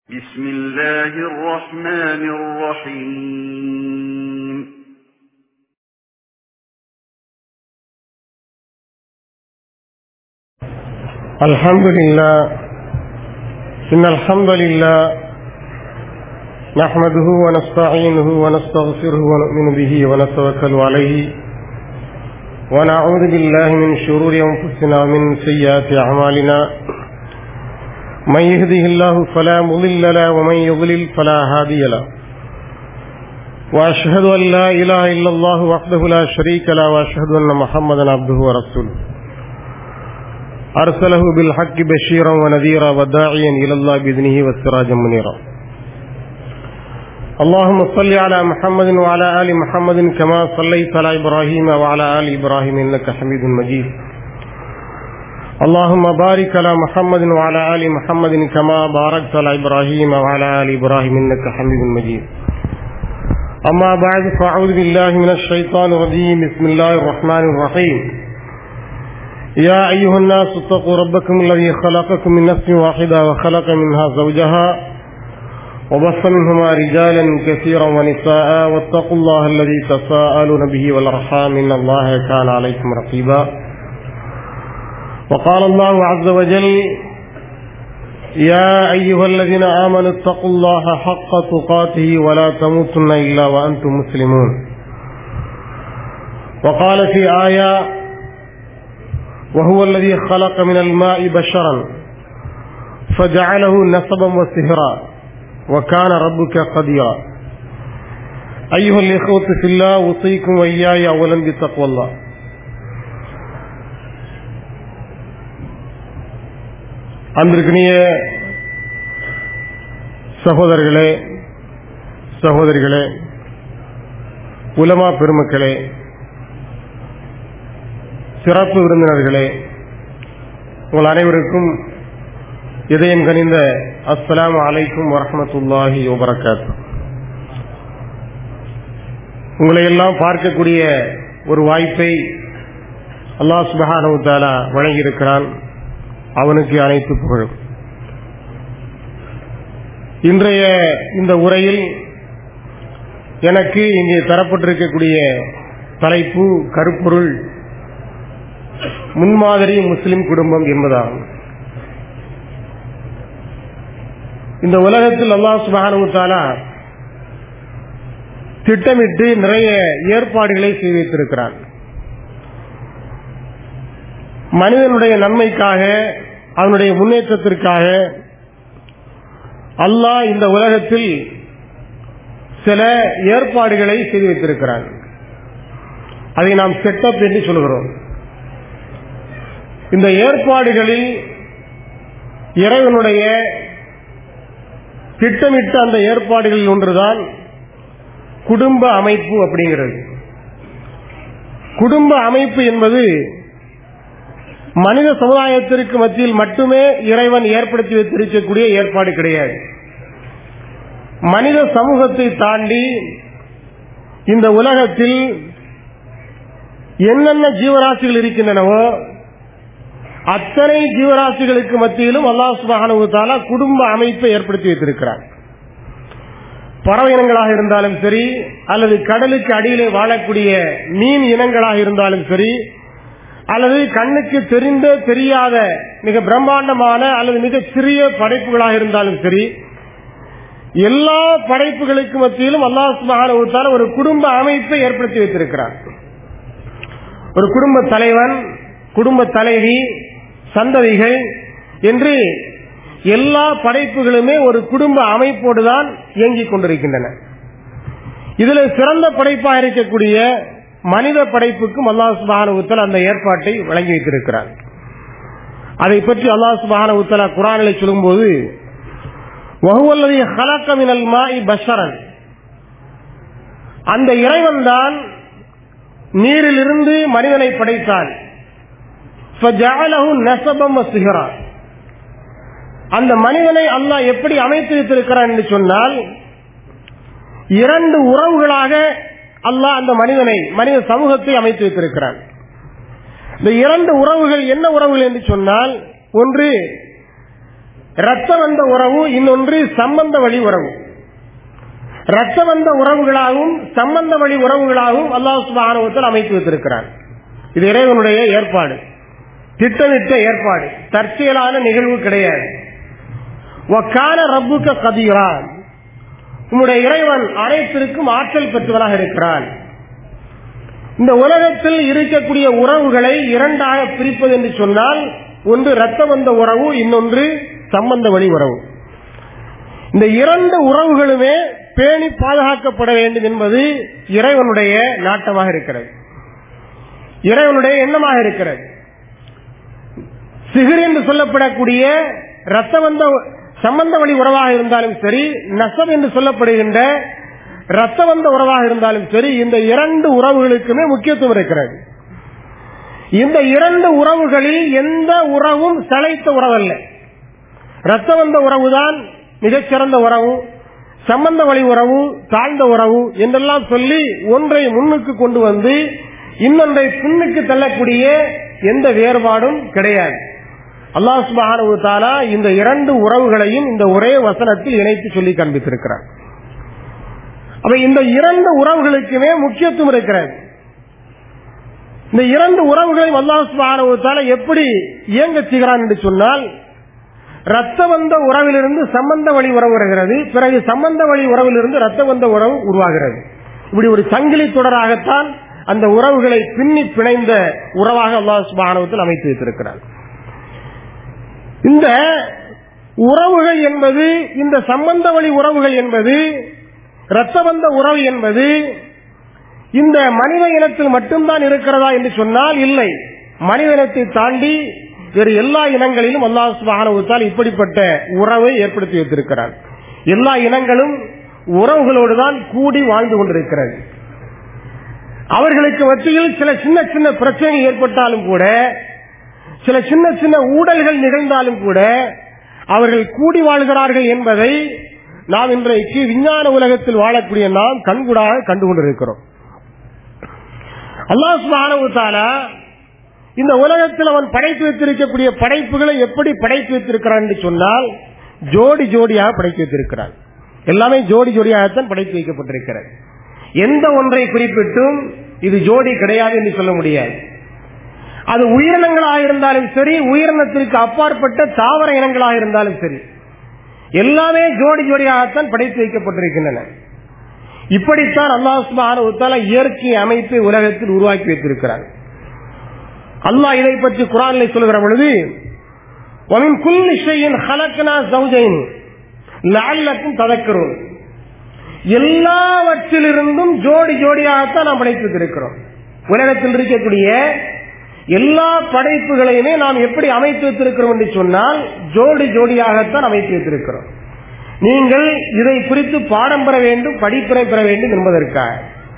بسم الله الرحمن الرحيم الحمد لله إن الحمد لله نحمده ونستعينه ونستغفره ونؤمن به ونتوكل عليه ونعوذ بالله من شرور أنفسنا ومن سيئات أعمالنا من يهده الله فلا مضل له ومن يضلل فلا هادي له وأشهد أن لا إله إلا الله وحده لا شريك له وأشهد أن محمدا عبده ورسوله أرسله بالحق بشيرا ونذيرا وداعيا إلى الله بإذنه وسراجا منيرا اللهم صل على محمد وعلى آل محمد كما صليت على إبراهيم وعلى آل إبراهيم إنك حميد مجيد اللهم بارك على محمد وعلى آل محمد كما باركت على إبراهيم وعلى آل إبراهيم إنك حميد مجيد أما بعد فأعوذ بالله من الشيطان الرجيم بسم الله الرحمن الرحيم يا أيها الناس اتقوا ربكم الذي خلقكم من نفس واحدة وخلق منها زوجها وبث منهما رجالا كثيرا ونساء واتقوا الله الذي تساءلون به والأرحام إن الله كان عليكم رقيبا وقال الله عز وجل يا أيها الذين آمنوا اتقوا الله حق تقاته ولا تموتن إلا وأنتم مسلمون وقال في آية وهو الذي خلق من الماء بشرا فجعله نسبا وسهرا وكان ربك قديرا أيها الإخوة في الله أوصيكم وإياي أولا بتقوى الله அன்பிற்கினிய சகோதரர்களே சகோதரிகளே உலமா பெருமக்களே சிறப்பு விருந்தினர்களே உங்கள் அனைவருக்கும் இதயம் கனிந்த அஸ்லாம் அலைக்கும் வரமத்துல்லாஹி வபரகாத் உங்களை எல்லாம் பார்க்கக்கூடிய ஒரு வாய்ப்பை அல்லாஹ் சுபஹானு தாலா வழங்கியிருக்கிறான் அவனுக்கு அனைத்து புகழும் இன்றைய இந்த உரையில் எனக்கு இங்கே தரப்பட்டிருக்கக்கூடிய தலைப்பு கருப்பொருள் முன்மாதிரி முஸ்லிம் குடும்பம் என்பதாகும் இந்த உலகத்தில் அல்லாஹ் சுபானுத்தாலா திட்டமிட்டு நிறைய ஏற்பாடுகளை செய்து வைத்திருக்கிறான் மனிதனுடைய நன்மைக்காக அவனுடைய முன்னேற்றத்திற்காக அல்லாஹ் இந்த உலகத்தில் சில ஏற்பாடுகளை செய்து வைத்திருக்கிறான் அதை நாம் செட்டப் என்று சொல்கிறோம் இந்த ஏற்பாடுகளில் இறைவனுடைய திட்டமிட்ட அந்த ஏற்பாடுகளில் ஒன்றுதான் குடும்ப அமைப்பு அப்படிங்கிறது குடும்ப அமைப்பு என்பது மனித சமுதாயத்திற்கு மத்தியில் மட்டுமே இறைவன் ஏற்படுத்தி வைத்திருக்கக்கூடிய ஏற்பாடு கிடையாது மனித சமூகத்தை தாண்டி இந்த உலகத்தில் என்னென்ன ஜீவராசிகள் இருக்கின்றனவோ அத்தனை ஜீவராசிகளுக்கு மத்தியிலும் அல்லாஹ் சுபகானுத்தாலா குடும்ப அமைப்பை ஏற்படுத்தி வைத்திருக்கிறார் பறவை இனங்களாக இருந்தாலும் சரி அல்லது கடலுக்கு அடியிலே வாழக்கூடிய மீன் இனங்களாக இருந்தாலும் சரி அல்லது கண்ணுக்கு தெரிந்த தெரியாத மிக பிரம்மாண்டமான அல்லது மிக சிறிய படைப்புகளாக இருந்தாலும் சரி எல்லா படைப்புகளுக்கு மத்தியிலும் அல்லாஹ் சுபகானுத்தால ஒரு குடும்ப அமைப்பை ஏற்படுத்தி வைத்திருக்கிறார் ஒரு குடும்ப தலைவன் குடும்ப தலைவி சந்ததிகள் என்று எல்லா படைப்புகளுமே ஒரு குடும்ப அமைப்போடு தான் இயங்கிக் கொண்டிருக்கின்றன இதுல சிறந்த படைப்பாக இருக்கக்கூடிய மனித படைப்புக்கும் அல்லாஹ் சுபானுத்தல் அந்த ஏற்பாட்டை வழங்கி வைத்திருக்கிறார் அதை பற்றி அல்லாஹ் சுபானுத்தலா குரானிலை சொல்லும்போது வகுவல்லதி ஹலக்கமினல் மாய் பஷரன் அந்த இறைவன் தான் நீரிலிருந்து மனிதனை படைத்தான் அந்த மனிதனை அல்லாஹ் எப்படி அமைத்து வைத்திருக்கிறான் என்று சொன்னால் இரண்டு உறவுகளாக அல்லாஹ் அந்த மனிதனை மனித சமூகத்தை அமைத்து வைத்திருக்கிறான் இந்த இரண்டு உறவுகள் என்ன உறவுகள் என்று சொன்னால் ஒன்று ரத்த வந்த உறவு இன்னொன்று சம்பந்த வழி உறவு ரத்த வந்த உறவுகளாகவும் சம்பந்த வழி உறவுகளாகவும் அல்லாஹ் சுபானுவத்தில் அமைத்து வைத்திருக்கிறார் இது இறைவனுடைய ஏற்பாடு திட்டமிட்ட ஏற்பாடு தற்செயலான நிகழ்வு கிடையாது ஒக்கான ரப்புக்க கதீரா உம்முடைய இறைவன் அனைத்திற்கும் ஆற்றல் பெற்றவனாக இருக்கிறான் இந்த உலகத்தில் இருக்கக்கூடிய உறவுகளை இரண்டாக பிரிப்பது என்று சொன்னால் ஒன்று ரத்த வந்த உறவு இன்னொன்று சம்பந்த வழி உறவு இந்த இரண்டு உறவுகளுமே பேணி பாதுகாக்கப்பட வேண்டும் என்பது இறைவனுடைய நாட்டமாக இருக்கிறது இறைவனுடைய எண்ணமாக இருக்கிறது சிகிர் என்று சொல்லப்படக்கூடிய ரத்த வந்த சம்பந்த வழி உறவாக இருந்தாலும் சரி நசம் என்று சொல்லப்படுகின்ற ரத்த வந்த உறவாக இருந்தாலும் சரி இந்த இரண்டு உறவுகளுக்குமே முக்கியத்துவம் இருக்கிறது இந்த இரண்டு உறவுகளில் எந்த உறவும் சளைத்த உறவல்ல ரத்த வந்த உறவுதான் மிகச்சிறந்த உறவு சம்பந்த வழி உறவு தாழ்ந்த உறவு என்றெல்லாம் சொல்லி ஒன்றை முன்னுக்கு கொண்டு வந்து இன்னொன்றை பின்னுக்கு தள்ளக்கூடிய எந்த வேறுபாடும் கிடையாது அல்லாஹ் சுபஹானஹு தஆலா இந்த இரண்டு உறவுகளையும் இந்த ஒரே வசனத்தில் இணைத்து சொல்லி காண்பித்திருக்கிறார் அப்ப இந்த இரண்டு உறவுகளுக்குமே முக்கியத்துவம் இருக்கிறது இந்த இரண்டு உறவுகளையும் அல்லாஹ் சுபஹானஹு தஆலா எப்படி இயங்க செய்கிறான் என்று சொன்னால் ரத்த வந்த உறவிலிருந்து சம்பந்த வழி உறவு வருகிறது பிறகு சம்பந்த வழி உறவிலிருந்து ரத்த வந்த உறவு உருவாகிறது இப்படி ஒரு சங்கிலி தொடராகத்தான் அந்த உறவுகளை பின்னி பிணைந்த உறவாக அல்லாஹ் சுபானவத்தில் அமைத்து வைத்திருக்கிறார் இந்த உறவுகள் என்பது இந்த சம்பந்த வழி உறவுகள் என்பது ரத்த வந்த உறவு என்பது இந்த மனித இனத்தில் மட்டும்தான் இருக்கிறதா என்று சொன்னால் இல்லை மனித இனத்தை தாண்டி வேறு எல்லா இனங்களிலும் அல்லாஹ் சுபானவத்தால் இப்படிப்பட்ட உறவை ஏற்படுத்தி வைத்திருக்கிறார் எல்லா இனங்களும் உறவுகளோடு தான் கூடி வாழ்ந்து கொண்டிருக்கிறது அவர்களுக்கு மத்தியில் சில சின்ன சின்ன பிரச்சனைகள் ஏற்பட்டாலும் கூட சில சின்ன சின்ன ஊழல்கள் நிகழ்ந்தாலும் கூட அவர்கள் கூடி வாழ்கிறார்கள் என்பதை நாம் இன்றைக்கு விஞ்ஞான உலகத்தில் வாழக்கூடிய நாம் கண்கூடாக கண்டு கொண்டிருக்கிறோம் அல்லாஹ் சுப்ஹானஹு தஆலா இந்த உலகத்தில் அவன் படைத்து வைத்திருக்கக்கூடிய படைப்புகளை எப்படி படைத்து வைத்திருக்கிறான் என்று சொன்னால் ஜோடி ஜோடியாக படைத்து வைத்திருக்கிறான் எல்லாமே ஜோடி ஜோடியாகத்தான் படைத்து வைக்கப்பட்டிருக்கிறது எந்த ஒன்றை குறிப்பிட்டும் இது ஜோடி கிடையாது என்று சொல்ல முடியாது அது உயிரினங்களாக இருந்தாலும் சரி உயிரினத்திற்கு அப்பாற்பட்ட தாவர இனங்களாக இருந்தாலும் சரி எல்லாமே ஜோடி ஜோடியாகத்தான் படைத்து வைக்கப்பட்டிருக்கின்றன இப்படித்தான் அல்லாஹ் சுப்ஹானஹு வ இயற்கை அமைப்பை உலகத்தில் உருவாக்கி வைத்திருக்கிறார் அல்லாஹ் இதை பற்றி குரானில் சொல்கிற பொழுது وَمِنْ كُلِّ شَيْءٍ خَلَقْنَا زَوْجَيْنِ لَعَلَّكُمْ تَذَكَّرُونَ எல்லாவற்றிலிருந்தும் ஜோடி ஜோடியாகத்தான் நாம் படைத்து வைத்திருக்கிறோம் உலகத்தில் இருக்கக்கூடிய எல்லா படைப்புகளையுமே நாம் எப்படி அமைத்து வைத்திருக்கிறோம் என்று சொன்னால் ஜோடி ஜோடியாகத்தான் அமைத்து வைத்திருக்கிறோம் நீங்கள் இதை குறித்து பாடம் பெற வேண்டும் படிப்பினை பெற வேண்டும் என்பதற்காக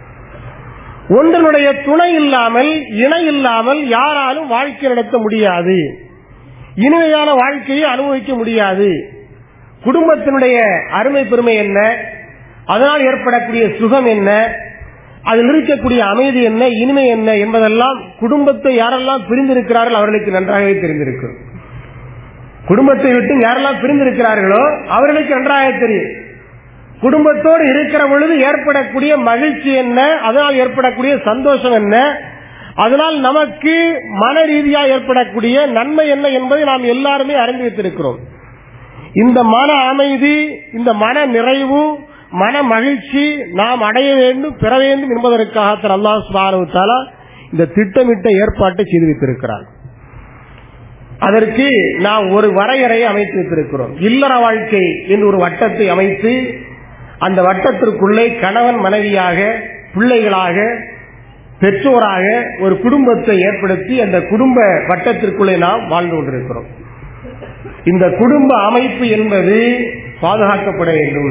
ஒன்றனுடைய துணை இல்லாமல் இணை இல்லாமல் யாராலும் வாழ்க்கை நடத்த முடியாது இனிமையான வாழ்க்கையை அனுபவிக்க முடியாது குடும்பத்தினுடைய அருமை பெருமை என்ன அதனால் ஏற்படக்கூடிய சுகம் என்ன அதில் இருக்கக்கூடிய அமைதி என்ன இனிமை என்ன என்பதெல்லாம் குடும்பத்தை யாரெல்லாம் பிரிந்திருக்கிறார்கள் அவர்களுக்கு நன்றாகவே தெரிந்திருக்கும் குடும்பத்தை விட்டு யாரெல்லாம் பிரிந்திருக்கிறார்களோ அவர்களுக்கு நன்றாக தெரியும் குடும்பத்தோடு இருக்கிற பொழுது ஏற்படக்கூடிய மகிழ்ச்சி என்ன அதனால் ஏற்படக்கூடிய சந்தோஷம் என்ன அதனால் நமக்கு மன ரீதியாக ஏற்படக்கூடிய நன்மை என்ன என்பதை நாம் எல்லாருமே அறிந்து வைத்திருக்கிறோம் இந்த மன அமைதி இந்த மன நிறைவு மன மகிழ்ச்சி நாம் அடைய வேண்டும் பெற வேண்டும் என்பதற்காக அல்லாஹ் சுபானு தாலா இந்த திட்டமிட்ட ஏற்பாட்டை செய்து வைத்திருக்கிறார் அதற்கு நாம் ஒரு வரையறையை அமைத்து வைத்திருக்கிறோம் இல்லற வாழ்க்கை என்று ஒரு வட்டத்தை அமைத்து அந்த வட்டத்திற்குள்ளே கணவன் மனைவியாக பிள்ளைகளாக பெற்றோராக ஒரு குடும்பத்தை ஏற்படுத்தி அந்த குடும்ப வட்டத்திற்குள்ளே நாம் வாழ்ந்து கொண்டிருக்கிறோம் இந்த குடும்ப அமைப்பு என்பது பாதுகாக்கப்பட வேண்டும்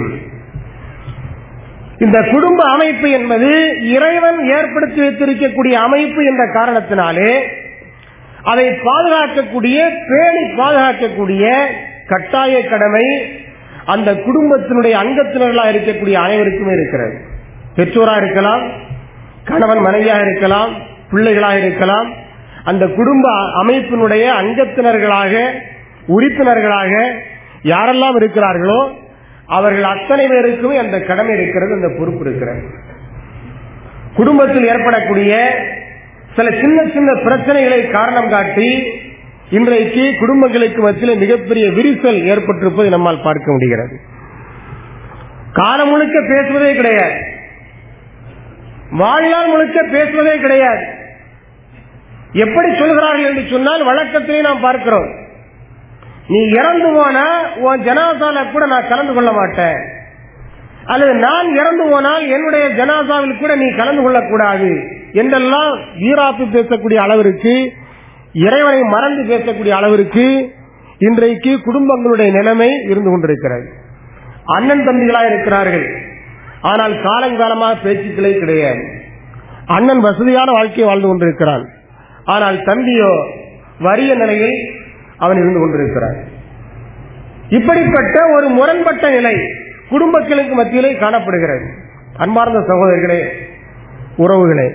இந்த குடும்ப அமைப்பு என்பது இறைவன் ஏற்படுத்தி வைத்திருக்கக்கூடிய அமைப்பு என்ற காரணத்தினாலே அதை பாதுகாக்கக்கூடிய பேணி பாதுகாக்கக்கூடிய கட்டாய கடமை அந்த குடும்பத்தினுடைய அங்கத்தினர்களாக இருக்கக்கூடிய அனைவருக்குமே இருக்கிறது பெற்றோராக இருக்கலாம் கணவன் மனைவியாக இருக்கலாம் பிள்ளைகளாக இருக்கலாம் அந்த குடும்ப அமைப்பினுடைய அங்கத்தினர்களாக உறுப்பினர்களாக யாரெல்லாம் இருக்கிறார்களோ அவர்கள் அத்தனை பேருக்குமே அந்த கடமை இருக்கிறது அந்த பொறுப்பு இருக்கிறது குடும்பத்தில் ஏற்படக்கூடிய சில சின்ன சின்ன பிரச்சனைகளை காரணம் காட்டி இன்றைக்கு குடும்பங்களுக்கு மத்தியில் மிகப்பெரிய விரிசல் ஏற்பட்டிருப்பதை நம்மால் பார்க்க முடிகிறது காலம் முழுக்க பேசுவதே கிடையாது வாழ்நாள் முழுக்க பேசுவதே கிடையாது எப்படி சொல்கிறார்கள் என்று சொன்னால் வழக்கத்திலே நாம் பார்க்கிறோம் நீ இறந்து போனா உன் ஜனாசால கூட நான் கலந்து கொள்ள மாட்டேன் அல்லது நான் இறந்து போனால் என்னுடைய ஜனாசாவில் கூட நீ கலந்து கொள்ளக்கூடாது என்றெல்லாம் வீராப்பு பேசக்கூடிய அளவிற்கு இறைவனை மறந்து பேசக்கூடிய அளவிற்கு இன்றைக்கு குடும்பங்களுடைய நிலைமை இருந்து கொண்டிருக்கிறது அண்ணன் தம்பிகளா இருக்கிறார்கள் ஆனால் காலங்காலமாக பேச்சுக்களே கிடையாது அண்ணன் வசதியான வாழ்க்கையை வாழ்ந்து கொண்டிருக்கிறான் ஆனால் தம்பியோ வறிய நிலையில் அவன் இருந்து கொண்டிருக்கிறான் இப்படிப்பட்ட ஒரு முரண்பட்ட நிலை குடும்பங்களுக்கு மத்தியிலே காணப்படுகிறது அன்பார்ந்த சகோதரர்களே உறவுகளே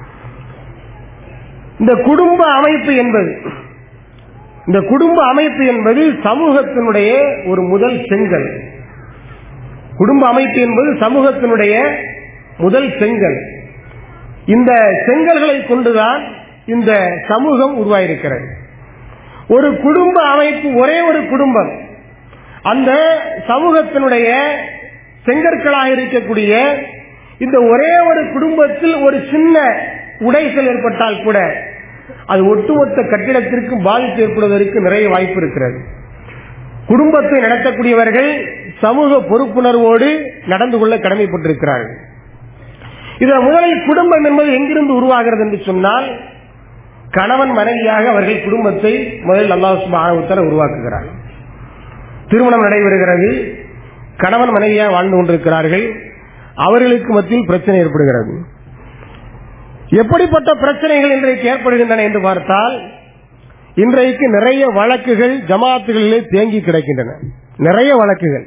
இந்த குடும்ப அமைப்பு என்பது இந்த குடும்ப அமைப்பு என்பது சமூகத்தினுடைய ஒரு முதல் செங்கல் குடும்ப அமைப்பு என்பது சமூகத்தினுடைய முதல் செங்கல் இந்த செங்கல்களை கொண்டுதான் இந்த சமூகம் உருவாயிருக்கிறது ஒரு குடும்ப அமைப்பு ஒரே ஒரு குடும்பம் அந்த சமூகத்தினுடைய செங்கற்களாக இருக்கக்கூடிய இந்த ஒரே ஒரு குடும்பத்தில் ஒரு சின்ன உடைசல் ஏற்பட்டால் கூட அது ஒட்டுமொத்த கட்டிடத்திற்கு பாதிப்பு ஏற்படுவதற்கு நிறைய வாய்ப்பு இருக்கிறது குடும்பத்தை நடத்தக்கூடியவர்கள் சமூக பொறுப்புணர்வோடு நடந்து கொள்ள கடமைப்பட்டிருக்கிறார்கள் இதில் முதலில் குடும்பம் என்பது எங்கிருந்து உருவாகிறது என்று சொன்னால் கணவன் மனைவியாக அவர்கள் குடும்பத்தை முதலில் அல்லாஹ் சுபானவத்தர உருவாக்குகிறார் திருமணம் நடைபெறுகிறது கணவன் மனைவியாக வாழ்ந்து கொண்டிருக்கிறார்கள் அவர்களுக்கு மத்தியில் பிரச்சனை ஏற்படுகிறது எப்படிப்பட்ட பிரச்சனைகள் இன்றைக்கு ஏற்படுகின்றன என்று பார்த்தால் இன்றைக்கு நிறைய வழக்குகள் ஜமாத்துகளிலே தேங்கி கிடக்கின்றன நிறைய வழக்குகள்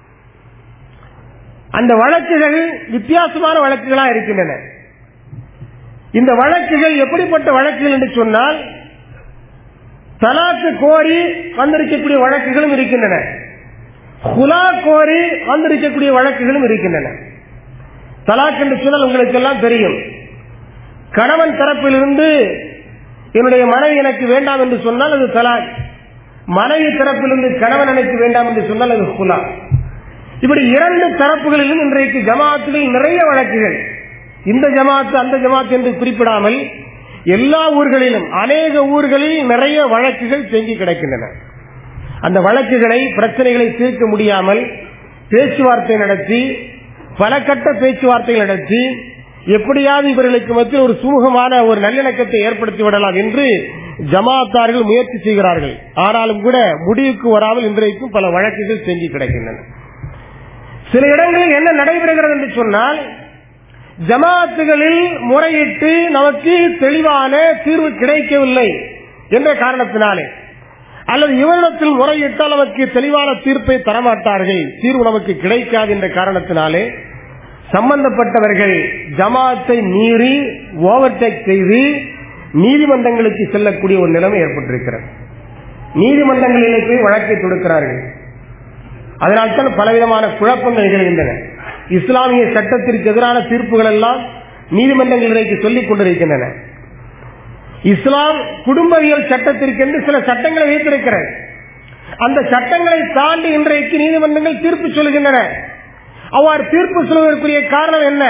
அந்த வழக்குகள் வித்தியாசமான வழக்குகளா இருக்கின்றன இந்த வழக்குகள் எப்படிப்பட்ட வழக்குகள் என்று சொன்னால் தலாக்கு கோரி வந்திருக்கக்கூடிய வழக்குகளும் இருக்கின்றன குலா கோரி வந்திருக்கக்கூடிய வழக்குகளும் இருக்கின்றன தலாக் என்று சொன்னால் உங்களுக்கு எல்லாம் தெரியும் கணவன் தரப்பிலிருந்து என்னுடைய மனைவி எனக்கு வேண்டாம் என்று சொன்னால் அது தலாக் மனைவி தரப்பிலிருந்து கணவன் எனக்கு வேண்டாம் என்று சொன்னால் அது குலா இப்படி இரண்டு தரப்புகளிலும் இன்றைக்கு ஜமாத்துகள் நிறைய வழக்குகள் இந்த ஜமாத்து அந்த ஜமாத் என்று குறிப்பிடாமல் எல்லா ஊர்களிலும் அநேக ஊர்களில் நிறைய வழக்குகள் தேங்கி கிடக்கின்றன அந்த வழக்குகளை பிரச்சனைகளை தீர்க்க முடியாமல் பேச்சுவார்த்தை நடத்தி பல கட்ட பேச்சுவார்த்தைகள் நடத்தி எப்படியாவது இவர்களுக்கு மத்தியில் ஒரு சுமூகமான ஒரு நல்லிணக்கத்தை ஏற்படுத்தி விடலாம் என்று ஜமாத்தார்கள் முயற்சி செய்கிறார்கள் ஆனாலும் கூட முடிவுக்கு வராமல் இன்றைக்கும் பல வழக்குகள் தேங்கி கிடக்கின்றன சில இடங்களில் என்ன நடைபெறுகிறது என்று சொன்னால் ஜமாத்துகளில் முறையிட்டு நமக்கு தெளிவான தீர்வு கிடைக்கவில்லை என்ற காரணத்தினாலே அல்லது இவரிடத்தில் முறையிட்டால் நமக்கு தெளிவான தீர்ப்பை தரமாட்டார்கள் தீர்வு நமக்கு கிடைக்காது என்ற காரணத்தினாலே சம்பந்தப்பட்டவர்கள் ஜமாத்தை மீறி ஓவர்டேக் செய்து நீதிமன்றங்களுக்கு செல்லக்கூடிய ஒரு நிலைமை ஏற்பட்டிருக்கிறது நீதிமன்றங்களிலே போய் வழக்கை தொடுக்கிறார்கள் அதனால்தான் பலவிதமான குழப்பங்கள் நிகழ்கின்றன இஸ்லாமிய சட்டத்திற்கு எதிரான தீர்ப்புகள் எல்லாம் நீதிமன்றங்கள் இன்றைக்கு சொல்லிக் கொண்டிருக்கின்றன இஸ்லாம் குடும்பவியல் சட்டத்திற்கென்று சில சட்டங்களை வைத்திருக்கிறது அந்த சட்டங்களை தாண்டி இன்றைக்கு நீதிமன்றங்கள் தீர்ப்பு சொல்கின்றன அவ்வாறு தீர்ப்பு சொல்வதற்குரிய காரணம் என்ன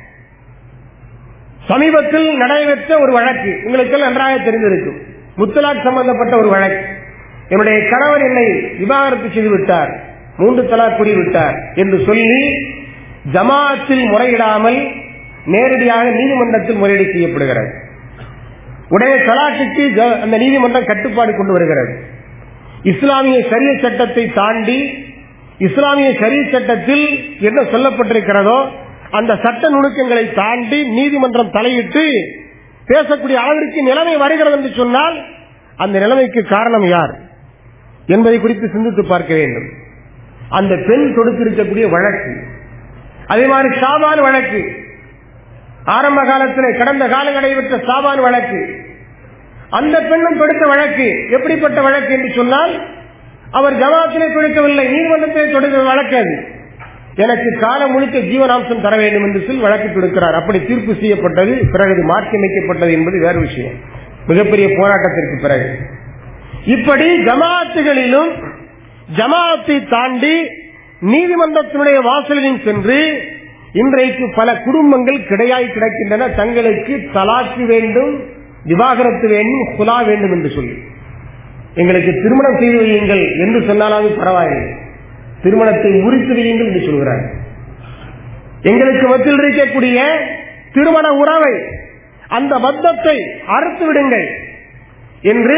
சமீபத்தில் நடைபெற்ற ஒரு வழக்கு உங்களுக்கு நன்றாக தெரிந்திருக்கும் முத்தலாக் சம்பந்தப்பட்ட ஒரு வழக்கு என்னுடைய கணவர் என்னை விவாகரத்து செய்து விட்டார் மூன்று தலாக் கூறிவிட்டார் என்று சொல்லி ஜமாத்தில் முறையிடாமல் நேரடியாக நீதிமன்றத்தில் முறையீடு செய்யப்படுகிறது உடைய தலாக்குக்கு அந்த நீதிமன்றம் கட்டுப்பாடு கொண்டு வருகிறது இஸ்லாமிய சரிய சட்டத்தை தாண்டி இஸ்லாமிய சரிய சட்டத்தில் என்ன சொல்லப்பட்டிருக்கிறதோ அந்த சட்ட நுணுக்கங்களை தாண்டி நீதிமன்றம் தலையிட்டு பேசக்கூடிய அளவிற்கு நிலைமை வருகிறது என்று சொன்னால் அந்த நிலைமைக்கு காரணம் யார் என்பதை குறித்து சிந்தித்து பார்க்க வேண்டும் அந்த பெண் தொடுத்திருக்கக்கூடிய வழக்கு அதே மாதிரி சாபான் வழக்கு ஆரம்ப காலத்தில் கடந்த காலம் நடைபெற்ற சாபான் வழக்கு அந்த பெண்ணும் தொடுத்த வழக்கு எப்படிப்பட்ட வழக்கு என்று சொன்னால் அவர் ஜமாத்திலே கொடுக்கவில்லை நீதிமன்றத்திலே தொடுக்க வழக்காது எனக்கு காலம் முழுக்க ஜீவனாம்சம் தர வேண்டும் என்று சொல்லி வழக்கு கொடுக்கிறார் அப்படி தீர்ப்பு செய்யப்பட்டது பிறகு இது மாற்றியமைக்கப்பட்டது என்பது வேறு விஷயம் மிகப்பெரிய போராட்டத்திற்கு பிறகு இப்படி ஜமாத்துகளிலும் ஜமாத்தை தாண்டி நீதிமன்றத்தினுடைய வாசலிலும் சென்று இன்றைக்கு பல குடும்பங்கள் கிடையாய் கிடக்கின்றன தங்களுக்கு தலாக்கு வேண்டும் விவாகரத்து வேண்டும் குலா வேண்டும் என்று சொல்லி எங்களுக்கு திருமணம் செய்து வையுங்கள் என்று சொன்னாலும் பரவாயில்லை திருமணத்தை முறித்து வையுங்கள் என்று சொல்கிறார் எங்களுக்கு மத்தியில் இருக்கக்கூடிய திருமண உறவை அந்த பத்தத்தை அறுத்து விடுங்கள் என்று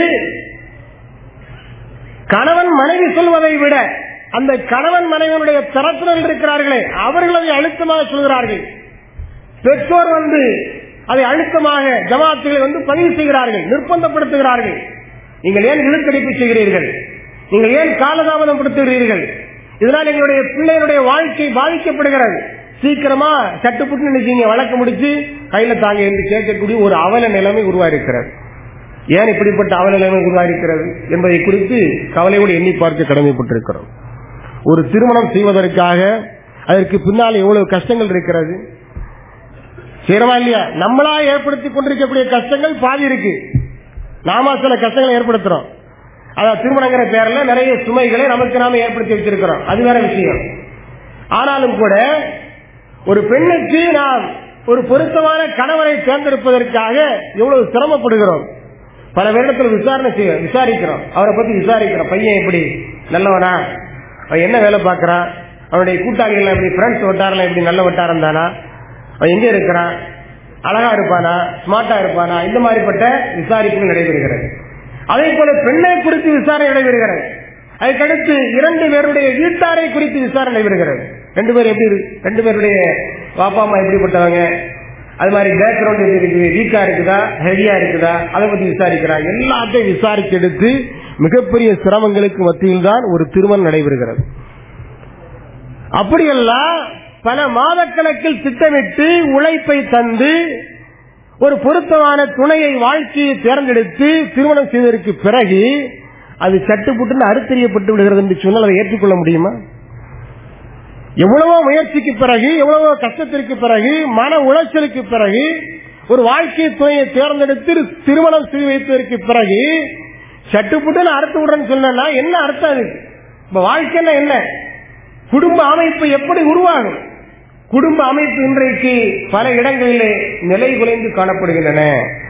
கணவன் மனைவி சொல்வதை விட அந்த கணவன் மனைவனுடைய தரத்தினர் இருக்கிறார்களே அவர்கள் அதை அழுத்தமாக சொல்கிறார்கள் பெற்றோர் வந்து அதை அழுத்தமாக ஜமாத்துகளை வந்து பதிவு செய்கிறார்கள் நிர்பந்தப்படுத்துகிறார்கள் நீங்கள் ஏன் இழுக்கடிப்பு செய்கிறீர்கள் நீங்கள் ஏன் காலதாமதப்படுத்துகிறீர்கள் இதனால் எங்களுடைய பிள்ளைகளுடைய வாழ்க்கை பாதிக்கப்படுகிறது சீக்கிரமா சட்டுப்புட்டு நினைச்சீங்க வழக்கு முடிச்சு கையில தாங்க என்று கேட்கக்கூடிய ஒரு அவல நிலைமை உருவாயிருக்கிறது ஏன் இப்படிப்பட்ட அவல நிலைமை உருவாயிருக்கிறது என்பதை குறித்து கவலையோடு எண்ணி பார்க்க கடமைப்பட்டிருக்கிறோம் ஒரு திருமணம் செய்வதற்காக அதற்கு பின்னால் எவ்வளவு கஷ்டங்கள் இருக்கிறது செய்யறமா இல்லையா நம்மளா ஏற்படுத்திக் கொண்டிருக்கக்கூடிய கஷ்டங்கள் பாதி இருக்கு நாம சில கஷ்டங்களை ஏற்படுத்துறோம் அதாவது திருமணங்கிற பேர்ல நிறைய சுமைகளை நமக்கு நாம ஏற்படுத்தி வச்சிருக்கிறோம் அது வேற விஷயம் ஆனாலும் கூட ஒரு பெண்ணுக்கு நாம் ஒரு பொருத்தமான கணவரை தேர்ந்தெடுப்பதற்காக எவ்வளவு சிரமப்படுகிறோம் பல வருடத்தில் விசாரணை செய்ய விசாரிக்கிறோம் அவரை பத்தி விசாரிக்கிறோம் பையன் எப்படி நல்லவனா அவன் என்ன வேலை பார்க்கறான் அவனுடைய கூட்டாளிகள் எப்படி ஃப்ரெண்ட்ஸ் வட்டாரம் எப்படி நல்ல வட்டாரம் தானா அவன் எங்க இருக்கிறான் அழகா இருப்பானா ஸ்மார்ட்டா இருப்பானா இந்த மாதிரிப்பட்ட விசாரிப்புகள் நடைபெறுகிறது அதே போல பெண்ணை குறித்து விசாரணை நடைபெறுகிறது அதுக்கடுத்து இரண்டு பேருடைய வீட்டாரை குறித்து விசாரணை நடைபெறுகிறது ரெண்டு பேர் எப்படி இருக்கு? ரெண்டு பேருடைய பாப்பா அம்மா எப்படிப்பட்டவங்க அது மாதிரி பேக்ரவுண்ட் எப்படி இருக்குது வீக்கா இருக்குதா ஹெவியா இருக்குதா அதை பத்தி விசாரிக்கிறாங்க எல்லாத்தையும் விசாரிச்சு எடுத்து மிகப்பெரிய சிரமங்களுக்கு மத்தியில் தான் ஒரு திருமணம் நடைபெறுகிறது அப்படியெல்லாம் பல மாதக்கணக்கில் திட்டமிட்டு உழைப்பை தந்து ஒரு பொருத்தமான துணையை வாழ்க்கையை தேர்ந்தெடுத்து திருமணம் செய்வதற்கு பிறகு அது சட்டுப்புட்டு அறுத்தறியப்பட்டு விடுகிறது என்று சொன்னால் அதை ஏற்றுக்கொள்ள முடியுமா எவ்வளவோ முயற்சிக்கு பிறகு எவ்வளவோ கஷ்டத்திற்கு பிறகு மன உளைச்சலுக்கு பிறகு ஒரு வாழ்க்கை துணையை தேர்ந்தெடுத்து திருமணம் செய்து வைத்ததற்கு பிறகு சட்டுப்புட்டு அறுத்து விடுறேன்னு சொன்னா என்ன அர்த்தம் அது இப்ப வாழ்க்கைன்னா என்ன குடும்ப அமைப்பு எப்படி உருவாகும் குடும்ப அமைப்பு இன்றைக்கு பல இடங்களிலே நிலை குலைந்து காணப்படுகின்றன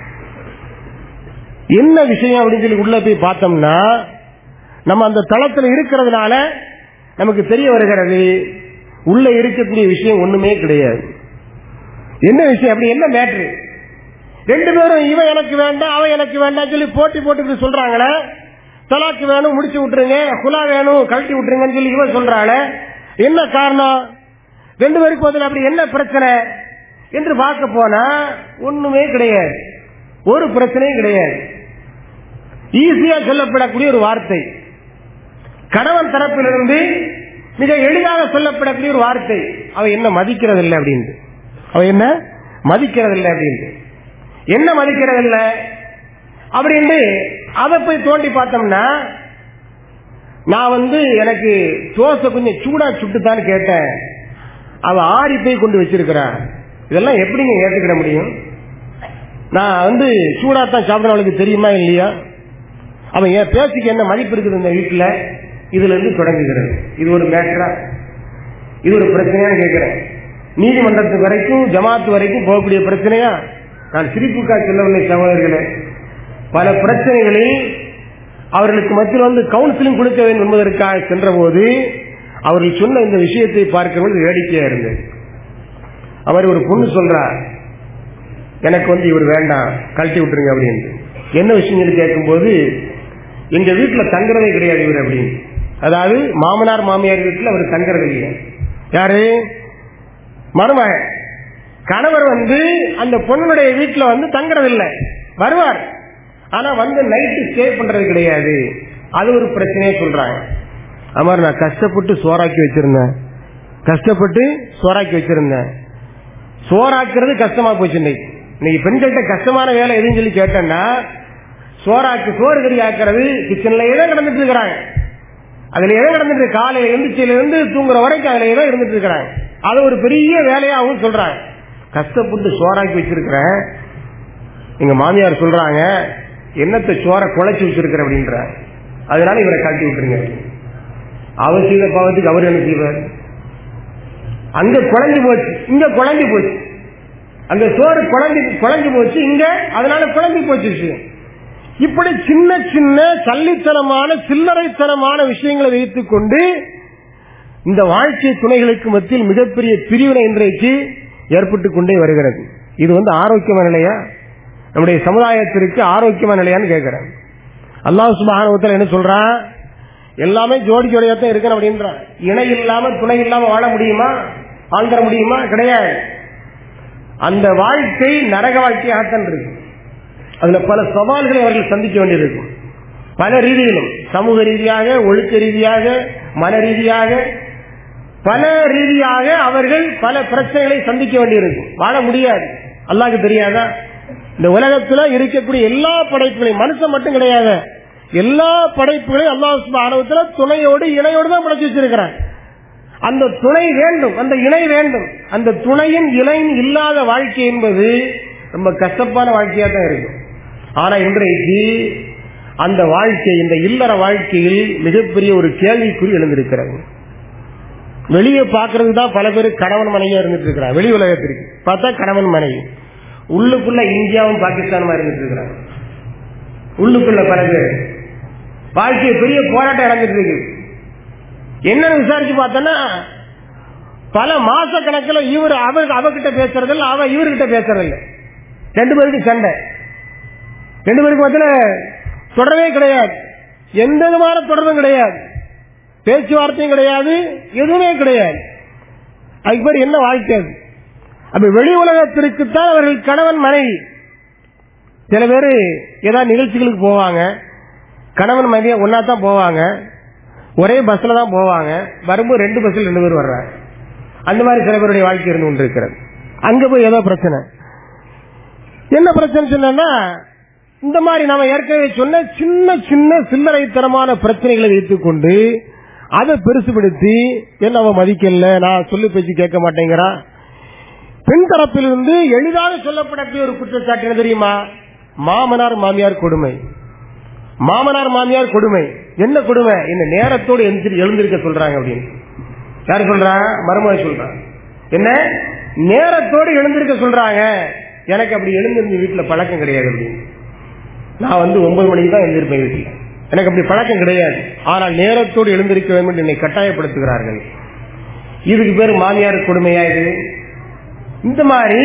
என்ன விஷயம் அப்படின்னு சொல்லி உள்ள போய் பார்த்தோம்னா நம்ம அந்த தளத்தில் இருக்கிறதுனால நமக்கு தெரிய வருகிறது உள்ள இருக்கக்கூடிய விஷயம் ஒண்ணுமே கிடையாது என்ன விஷயம் அப்படி என்ன மேட்ரு ரெண்டு பேரும் இவன் எனக்கு வேண்டாம் அவன் எனக்கு வேண்டாம் சொல்லி போட்டி போட்டு சொல்றாங்களே தலாக்கு வேணும் முடிச்சு விட்டுருங்க குலா வேணும் கழட்டி விட்டுருங்கன்னு சொல்லி இவன் சொல்றாள் என்ன காரணம் ரெண்டு பேருக்கு பதில் அப்படி என்ன பிரச்சனை என்று பார்க்க போனா ஒண்ணுமே கிடையாது ஒரு பிரச்சனையும் கிடையாது ஈஸியா சொல்லப்படக்கூடிய ஒரு வார்த்தை கணவன் தரப்பிலிருந்து மிக எளிதாக சொல்லப்படக்கூடிய ஒரு வார்த்தை அவ என்ன மதிக்கிறது இல்லை அப்படின்னு அவ என்ன மதிக்கிறது இல்லை அப்படின்னு என்ன மதிக்கிறது இல்லை அப்படின்னு அதை போய் தோண்டி பார்த்தோம்னா நான் வந்து எனக்கு தோசை கொஞ்சம் சூடா சுட்டுத்தான்னு கேட்டேன் அவ ஆறி போய் கொண்டு வச்சிருக்கிறான் இதெல்லாம் எப்படிங்க ஏற்றுக்கிட முடியும் நான் வந்து சூடா தான் சாப்பிட அவளுக்கு தெரியுமா இல்லையா அவன் என் பேச்சுக்கு என்ன மதிப்பு இருக்குது இந்த வீட்டுல இதுல இருந்து தொடங்குகிறது இது ஒரு மேட்டரா இது ஒரு பிரச்சனையான்னு கேட்கிறேன் நீதிமன்றத்து வரைக்கும் ஜமாத்து வரைக்கும் போகக்கூடிய பிரச்சனையா நான் சிரிப்புக்கா சொல்லவில்லை சகோதரர்களே பல பிரச்சனைகளில் அவர்களுக்கு மத்தியில் வந்து கவுன்சிலிங் கொடுக்க வேண்டும் என்பதற்காக சென்ற போது அவர்கள் சொன்ன இந்த விஷயத்தை பார்க்கும்போது வேடிக்கையா இருந்தது அவர் ஒரு பொண்ணு சொல்றார் எனக்கு வந்து இவர் வேண்டாம் கழட்டி விட்டுருங்க அப்படின்னு என்ன விஷயம் கேட்கும்போது எங்க வீட்டுல தங்குறதே கிடையாது இவர் அப்படின்னு அதாவது மாமனார் மாமியார் வீட்டுல அவர் தங்குறது இல்லை யாரு மருமகன் கணவர் வந்து அந்த பொண்ணுடைய வீட்டுல வந்து தங்குறது இல்லை வருவார் ஆனா வந்து நைட்டு ஸ்டே பண்றது கிடையாது அது ஒரு பிரச்சனையே சொல்றாங்க அமர் நான் கஷ்டப்பட்டு சோறாக்கி வச்சிருந்தேன் கஷ்டப்பட்டு சோறாக்கி வச்சிருந்தேன் சோறாக்குறது கஷ்டமா போச்சு இன்னைக்கு இன்னைக்கு பெண்கள்கிட்ட கஷ்டமான வேலை எதுன்னு சொல்லி கேட்டேன்னா சோறாக்கு சோறு கறி ஆக்குறது கிச்சன்லயே தான் நடந்துட்டு இருக்கிறாங்க அதுல எதை நடந்துட்டு இருக்கு? காலையில எழுந்திரிச்சில இருந்து தூங்குற வரைக்கும் அதுல ஏதோ இருந்துட்டு இருக்கிறாங்க அது ஒரு பெரிய வேலையாகவும் சொல்றாங்க கஷ்டப்பட்டு சோறாக்கி வச்சிருக்கிறேன் எங்க மாமியார் சொல்றாங்க என்னத்தை சோற குழைச்சி வச்சிருக்கிற அப்படின்ற அதனால இவரை காட்டி விட்டுருங்க அவர் செய்த பாவத்துக்கு அவர் என்ன செய்வார் அங்க குழஞ்சு போச்சு இங்க குழஞ்சு போச்சு அங்க சோறு குழம்பி குழஞ்சு போச்சு இங்க அதனால குழம்பி போச்சு விஷயம் இப்படி சின்ன சின்ன சல்லித்தனமான சில்லறைத்தனமான விஷயங்களை வைத்துக் கொண்டு இந்த வாழ்க்கை துணைகளுக்கு மத்தியில் மிகப்பெரிய பிரிவினை இன்றைக்கு ஏற்பட்டுக் கொண்டே வருகிறது இது வந்து ஆரோக்கியமான நிலையா நம்முடைய சமுதாயத்திற்கு ஆரோக்கியமான நிலையான்னு கேட்கிறேன் அல்லாஹ் சுபஹானஹு என்ன சொல்றான் எல்லாமே ஜோடி ஜோடியா தான் இருக்கணும் அப்படின்றான் இணை இல்லாம துணை இல்லாம வாழ முடியுமா வாழ்ந்துட முடியுமா கிடையாது அந்த வாழ்க்கை நரக வாழ்க்கையாகத்தான் இருக்கு அதுல பல சவால்களை அவர்கள் சந்திக்க வேண்டியிருக்கும் பல ரீதியிலும் சமூக ரீதியாக ஒழுக்க ரீதியாக மன ரீதியாக பல ரீதியாக அவர்கள் பல பிரச்சனைகளை சந்திக்க வேண்டியிருக்கும் வாழ முடியாது அல்லாஹ்க்கு தெரியாதா இந்த உலகத்துல இருக்கக்கூடிய எல்லா படைப்புகளையும் மனுஷன் மட்டும் கிடையாது எல்லா படைப்புகளையும் அல்லாஹ் சுபானவத்துல துணையோடு இணையோடு தான் படைச்சு வச்சிருக்கிறான் அந்த துணை வேண்டும் அந்த இணை வேண்டும் அந்த துணையின் இணையும் இல்லாத வாழ்க்கை என்பது ரொம்ப கஷ்டப்பான வாழ்க்கையா தான் இருக்கும் ஆனா இன்றைக்கு அந்த வாழ்க்கை இந்த இல்லற வாழ்க்கையில் மிகப்பெரிய ஒரு கேள்விக்குறி எழுந்திருக்கிறது வெளியே பாக்குறது தான் பல பேர் கணவன் மனைவியா இருந்துட்டு இருக்கிறாங்க வெளி உலகத்திற்கு பார்த்தா கணவன் மனைவி உள்ளுக்குள்ள இந்தியாவும் பாகிஸ்தானுமா இருந்துட்டு இருக்கிறாங்க உள்ளுக்குள்ள பல பேர் வாழ்க்கை பெரிய போராட்டம் நடந்துட்டு இருக்கு என்னன்னு விசாரிச்சு பார்த்தோன்னா பல மாச கணக்கில் இவர் அவர் அவகிட்ட பேசுறது இல்ல அவ இவர்கிட்ட பேசுறது இல்ல ரெண்டு பேருக்கு சண்டை ரெண்டு பேருக்கு மத்தியில தொடரவே கிடையாது எந்த விதமான தொடர்பும் கிடையாது பேச்சுவார்த்தையும் கிடையாது எதுவுமே கிடையாது அதுக்கு பேர் என்ன வாழ்க்கை அது அப்ப வெளி உலகத்திற்குத்தான் அவர்கள் கணவன் மனைவி சில பேர் ஏதாவது நிகழ்ச்சிகளுக்கு போவாங்க கணவன் மனைவி ஒன்னா தான் போவாங்க ஒரே பஸ்ல தான் போவாங்க வரும்போது ரெண்டு பஸ்ல ரெண்டு பேர் வர்றாங்க அந்த மாதிரி சில பேருடைய வாழ்க்கை இருந்து கொண்டு இருக்கிறது அங்க போய் ஏதோ பிரச்சனை என்ன பிரச்சனை சொன்னா இந்த மாதிரி நாம ஏற்கனவே சொன்ன சின்ன சின்ன சில்லறைத்தனமான பிரச்சனைகளை வைத்துக் கொண்டு அதை பெருசுபடுத்தி என்ன அவன் மதிக்கல நான் சொல்லி பேச்சு கேட்க மாட்டேங்கிறான் பெண் தரப்பிலிருந்து எளிதாக சொல்லப்படக்கூடிய ஒரு குற்றச்சாட்டு என்ன தெரியுமா மாமனார் மாமியார் கொடுமை மாமனார் மாமியார் கொடுமை என்ன கொடுமை என்ன நேரத்தோடு எழுந்திரு- எழுந்திருக்க சொல்றாங்க அப்படின்னு யார் சொல்றா மருமக சொல்றா என்ன நேரத்தோடு எழுந்திருக்க சொல்றாங்க எனக்கு அப்படி எழுந்திருந்து வீட்டுல பழக்கம் கிடையாது அப்படின்னு நான் வந்து ஒன்பது மணிக்கு தான் எழுந்திருப்பேன் வீட்டில் எனக்கு அப்படி பழக்கம் கிடையாது ஆனால் நேரத்தோடு எழுந்திருக்க வேண்டும் என்று என்னை கட்டாயப்படுத்துகிறார்கள் இதுக்கு பேர் மாமியார் கொடுமையா இது இந்த மாதிரி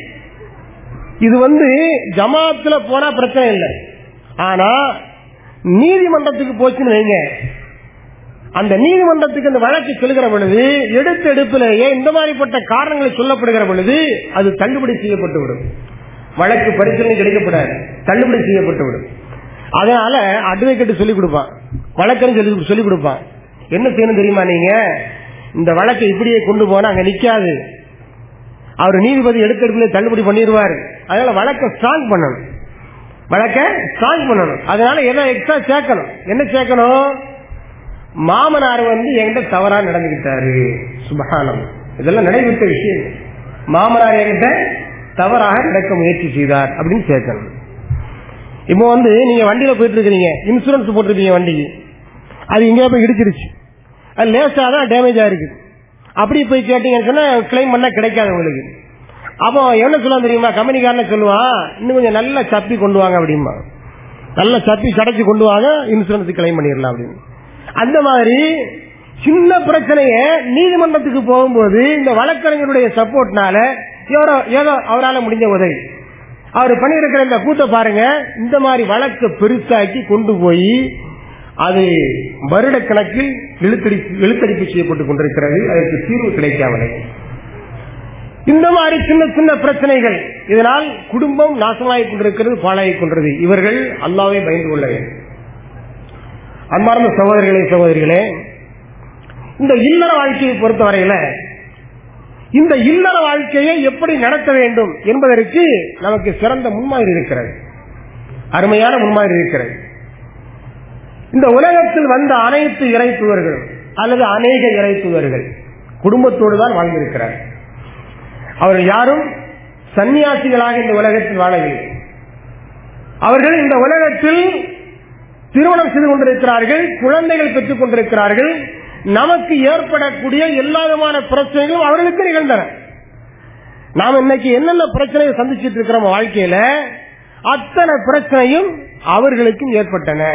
இது வந்து ஜமாத்துல போனா பிரச்சனை இல்லை ஆனா நீதிமன்றத்துக்கு போச்சுன்னு வைங்க அந்த நீதிமன்றத்துக்கு அந்த வழக்கு செல்கிற பொழுது எடுத்த எடுப்பிலேயே இந்த மாதிரிப்பட்ட காரணங்களை சொல்லப்படுகிற பொழுது அது தள்ளுபடி செய்யப்பட்டு விடும் வழக்கு பரிசீலனை கிடைக்கப்படாது தள்ளுபடி செய்யப்பட்டு விடும் அதனால அட்வொகேட் சொல்லிக் கொடுப்பான் வழக்கறிஞர் சொல்லி சொல்லிக் கொடுப்பான் என்ன செய்யணும் தெரியுமா நீங்க இந்த வழக்கை இப்படியே கொண்டு போனா அங்க நிக்காது அவர் நீதிபதி எடுத்தெடுப்புல தள்ளுபடி பண்ணிடுவார் அதனால வழக்கை ஸ்ட்ராங் பண்ணணும் வழக்க ஸ்ட்ராங் பண்ணணும் அதனால எதை எக்ஸ்ட்ரா சேர்க்கணும் என்ன சேர்க்கணும் மாமனார் வந்து என்கிட்ட தவறா நடந்துகிட்டாரு சுபகானம் இதெல்லாம் நடைபெற்ற விஷயம் மாமனார் என்கிட்ட தவறாக நடக்க முயற்சி செய்தார் அப்படின்னு சேர்க்கணும் இப்போ வந்து நீங்க வண்டியில போயிட்டு இருக்கீங்க இன்சூரன்ஸ் போட்டிருக்கீங்க வண்டிக்கு அது இங்கே போய் இடிச்சிருச்சு அது லேசா தான் டேமேஜ் ஆயிருக்கு அப்படி போய் கேட்டீங்கன்னு சொன்னா கிளைம் பண்ணா கிடைக்காது உங்களுக்கு அப்போ என்ன சொல்லுவான் தெரியுமா கம்பெனிக்காரன சொல்லுவான் இன்னும் கொஞ்சம் நல்லா சப்பி கொண்டு வாங்க அப்படிமா நல்ல சப்பி சடைச்சு கொண்டு வாங்க இன்சூரன்ஸ் கிளைம் பண்ணிடலாம் அப்படின்னு அந்த மாதிரி சின்ன பிரச்சனைய நீதிமன்றத்துக்கு போகும்போது இந்த வழக்கறிஞருடைய சப்போர்ட்னால ஏதோ ஏதோ அவரால் முடிஞ்ச உதவி அவர் பண்ணியிருக்கிற இந்த கூட்ட பாருங்க இந்த மாதிரி வழக்கை பெருசாக்கி கொண்டு போய் அது வருட கணக்கில் இழுத்தடி இழுத்தடிப்பு செய்யப்பட்டுக் கொண்டிருக்கிறது அதற்கு தீர்வு கிடைக்காமலே இந்த மாதிரி சின்ன சின்ன பிரச்சனைகள் இதனால் குடும்பம் நாசமாகிக் கொண்டிருக்கிறது பாழாகிக் கொண்டிருக்கிறது இவர்கள் அல்லாவே பயந்து கொள்ள வேண்டும் அன்பார்ந்த சகோதரிகளே சகோதரிகளே இந்த இல்லற வாழ்க்கையை பொறுத்தவரையில இந்த இல்லற வாழ்க்கையை எப்படி நடத்த வேண்டும் என்பதற்கு நமக்கு சிறந்த முன்மாதிரி இருக்கிறது அருமையான முன்மாதிரி இருக்கிறது இந்த உலகத்தில் வந்த அனைத்து இறைத்துவர்களும் அல்லது அநேக இறைத்துவர்கள் குடும்பத்தோடு தான் வாழ்ந்திருக்கிறார் அவர்கள் யாரும் சன்னியாசிகளாக இந்த உலகத்தில் வாழவில்லை அவர்கள் இந்த உலகத்தில் திருமணம் செய்து கொண்டிருக்கிறார்கள் குழந்தைகள் பெற்றுக் கொண்டிருக்கிறார்கள் நமக்கு ஏற்படக்கூடிய எல்லா விதமான பிரச்சனைகளும் அவர்களுக்கு நிகழ்ந்தன நாம் இன்னைக்கு என்னென்ன பிரச்சனையை சந்திச்சிட்டு இருக்கிறோம் வாழ்க்கையில அத்தனை பிரச்சனையும் அவர்களுக்கும் ஏற்பட்டன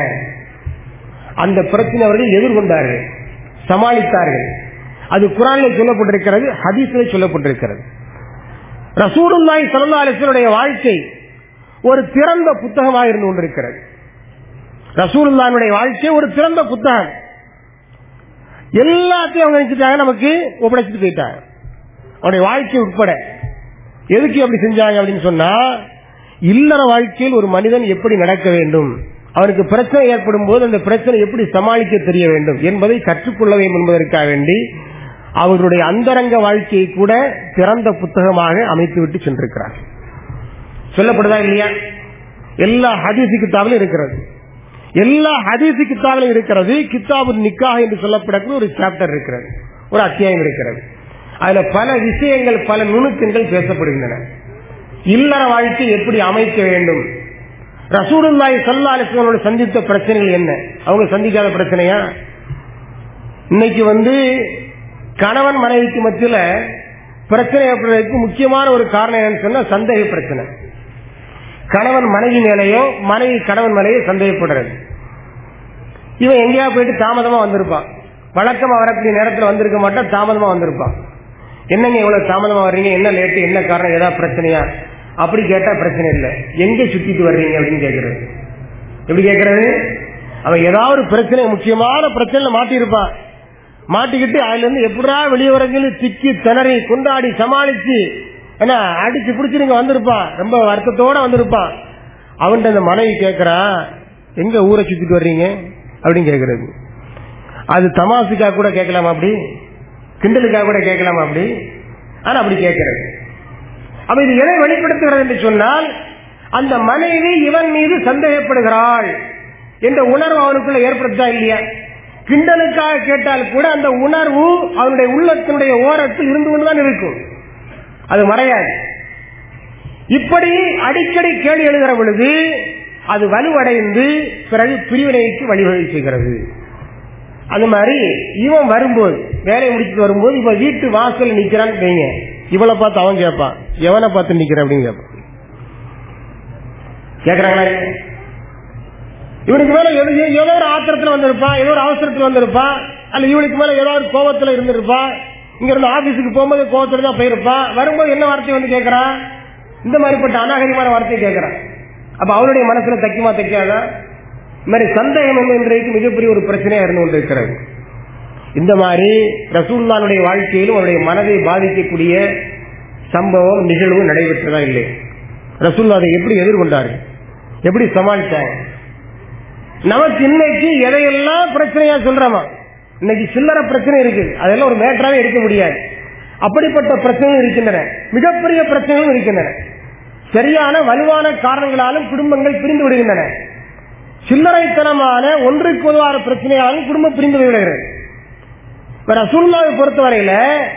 அந்த பிரச்சனை அவர்கள் எதிர்கொண்டார்கள் சமாளித்தார்கள் அது குரானில் சொல்லப்பட்டிருக்கிறது ஹதீஸில் சொல்லப்பட்டிருக்கிறது ரசூலுல்லாய் சல்லா அலிஸ்வனுடைய வாழ்க்கை ஒரு திறந்த புத்தகமாக இருந்து கொண்டிருக்கிறது ரசூலுல்லானுடைய வாழ்க்கை ஒரு திறந்த புத்தகம் எல்லாத்தையும் அவங்க நினைச்சிட்டாங்க நமக்கு ஒப்படைச்சிட்டு போயிட்டாங்க அவருடைய வாழ்க்கை உட்பட எதுக்கு அப்படி செஞ்சாங்க அப்படின்னு சொன்னா இல்லற வாழ்க்கையில் ஒரு மனிதன் எப்படி நடக்க வேண்டும் அவனுக்கு பிரச்சனை ஏற்படும் போது அந்த பிரச்சனை எப்படி சமாளிக்க தெரிய வேண்டும் என்பதை கற்றுக்கொள்ள வேண்டும் என்பதற்காக வேண்டி அவர்களுடைய அந்தரங்க வாழ்க்கையை கூட திறந்த புத்தகமாக அமைத்துவிட்டு சென்றிருக்கிறார் சொல்லப்படுதா இல்லையா எல்லா ஹதீசு கித்தாவிலும் இருக்கிறது எல்லா ஹதீசு கித்தாவிலும் இருக்கிறது கித்தாபு நிக்காக என்று சொல்லப்படக்கூடிய ஒரு சாப்டர் இருக்கிறது ஒரு அத்தியாயம் இருக்கிறது அதுல பல விஷயங்கள் பல நுணுக்கங்கள் பேசப்படுகின்றன இல்லற வாழ்க்கை எப்படி அமைக்க வேண்டும் ரசூலுல்லாய் சல்லா அலிஸ்லமோட சந்தித்த பிரச்சனைகள் என்ன அவங்க சந்திக்காத பிரச்சனையா இன்னைக்கு வந்து கணவன் மனைவிக்கு மத்தியில பிரச்சனை ஏற்படுறதுக்கு முக்கியமான ஒரு காரணம் என்னன்னு சொன்னா சந்தேக பிரச்சனை கணவன் மனைவி மேலேயோ மனைவி கணவன் மேலேயோ சந்தேகப்படுறது இவன் எங்கேயா போயிட்டு தாமதமா வந்திருப்பான் வழக்கமா வரக்கூடிய நேரத்தில் வந்திருக்க மாட்டான் தாமதமா வந்திருப்பான் என்னங்க இவ்வளவு தாமதமா வர்றீங்க என்ன லேட்டு என்ன காரணம் ஏதாவது பிரச்சனையா அப்படி கேட்டா பிரச்சனை இல்லை எங்க சுத்திட்டு வர்றீங்க அப்படின்னு கேட்கறது எப்படி கேட்கறது அவன் ஏதாவது ஒரு பிரச்சனை முக்கியமான பிரச்சனை மாட்டியிருப்பான் மாட்டிக்கிட்டு அதுல இருந்து எப்படா வெளியே வரங்கன்னு திக்கி திணறி கொண்டாடி சமாளிச்சு என்ன அடிச்சு பிடிச்சிருங்க வந்திருப்பான் ரொம்ப வருத்தத்தோட வந்திருப்பான் அவன்கிட்ட அந்த மனைவி கேட்கறா எங்க ஊரை சுத்திட்டு வர்றீங்க அப்படின்னு கேட்கறது அது தமாசுக்கா கூட கேட்கலாமா அப்படி கிண்டலுக்காக கூட கேட்கலாமா அப்படி ஆனா அப்படி கேட்கறது அப்ப இது எதை வெளிப்படுத்துகிறது என்று சொன்னால் அந்த மனைவி இவன் மீது சந்தேகப்படுகிறாள் என்ற உணர்வு அவனுக்குள்ள ஏற்படுத்தா இல்லையா கிண்டலுக்காக கேட்டால் கூட அந்த உணர்வு அவனுடைய உள்ளத்தினுடைய ஓரத்தில் இருந்து கொண்டுதான் இருக்கும் அது மறையாது இப்படி அடிக்கடி கேள்வி எழுகிற பொழுது அது வலுவடைந்து பிறகு பிரிவினைக்கு வழிவகை செய்கிறது அந்த மாதிரி இவன் வரும்போது வேலையை முடிச்சுட்டு வரும்போது இப்ப வீட்டு வாசல் நிக்கிறான்னு வைங்க இவளை பார்த்து அவன் கேட்பான் எவனை பார்த்து நிக்கிற அப்படின்னு கேட்பான் கேக்குறாங்களா இவனுக்கு மேல எது ஏதோ ஒரு ஆத்திரத்துல வந்திருப்பான் ஏதோ ஒரு அவசரத்துல வந்திருப்பான் அல்ல இவனுக்கு மேல ஏதோ ஒரு கோபத்துல இருந்திருப்பான் இங்க இருந்து ஆபீஸுக்கு போகும்போது கோபத்துல தான் போயிருப்பான் வரும்போது என்ன வார்த்தை வந்து கேட்கறான் இந்த மாதிரிப்பட்ட அநாகரிகமான வார்த்தையை கேட்கறான் அப்ப அவருடைய மனசுல தைக்குமா தைக்காதா இந்த மாதிரி சந்தேகம் இன்றைக்கு மிகப்பெரிய ஒரு பிரச்சனையா இருந்து கொண்டிருக்கிறது இந்த மாதிரி ரசூல்லானுடைய வாழ்க்கையிலும் அவருடைய மனதை பாதிக்கக்கூடிய சம்பவம் நிகழ்வு நடைபெற்றதா இல்லை ரசூல்லா அதை எப்படி எதிர்கொண்டார்கள் எப்படி சமாளித்தாங்க நமக்கு இன்னைக்கு எதையெல்லாம் பிரச்சனையா சொல்றோமா இன்னைக்கு சில்லற பிரச்சனை இருக்கு அதெல்லாம் ஒரு மேட்டராவே இருக்க முடியாது அப்படிப்பட்ட பிரச்சனைகள் இருக்கின்றன மிகப்பெரிய பிரச்சனைகளும் இருக்கின்றன சரியான வலுவான காரணங்களாலும் குடும்பங்கள் பிரிந்து விடுகின்றன சில்லறைத்தனமான ஒன்றுக்கு உதவாத பிரச்சனையாலும் குடும்பம் பிரிந்து விடுகிறது ரசூல்லாவை பொறுத்தவரையில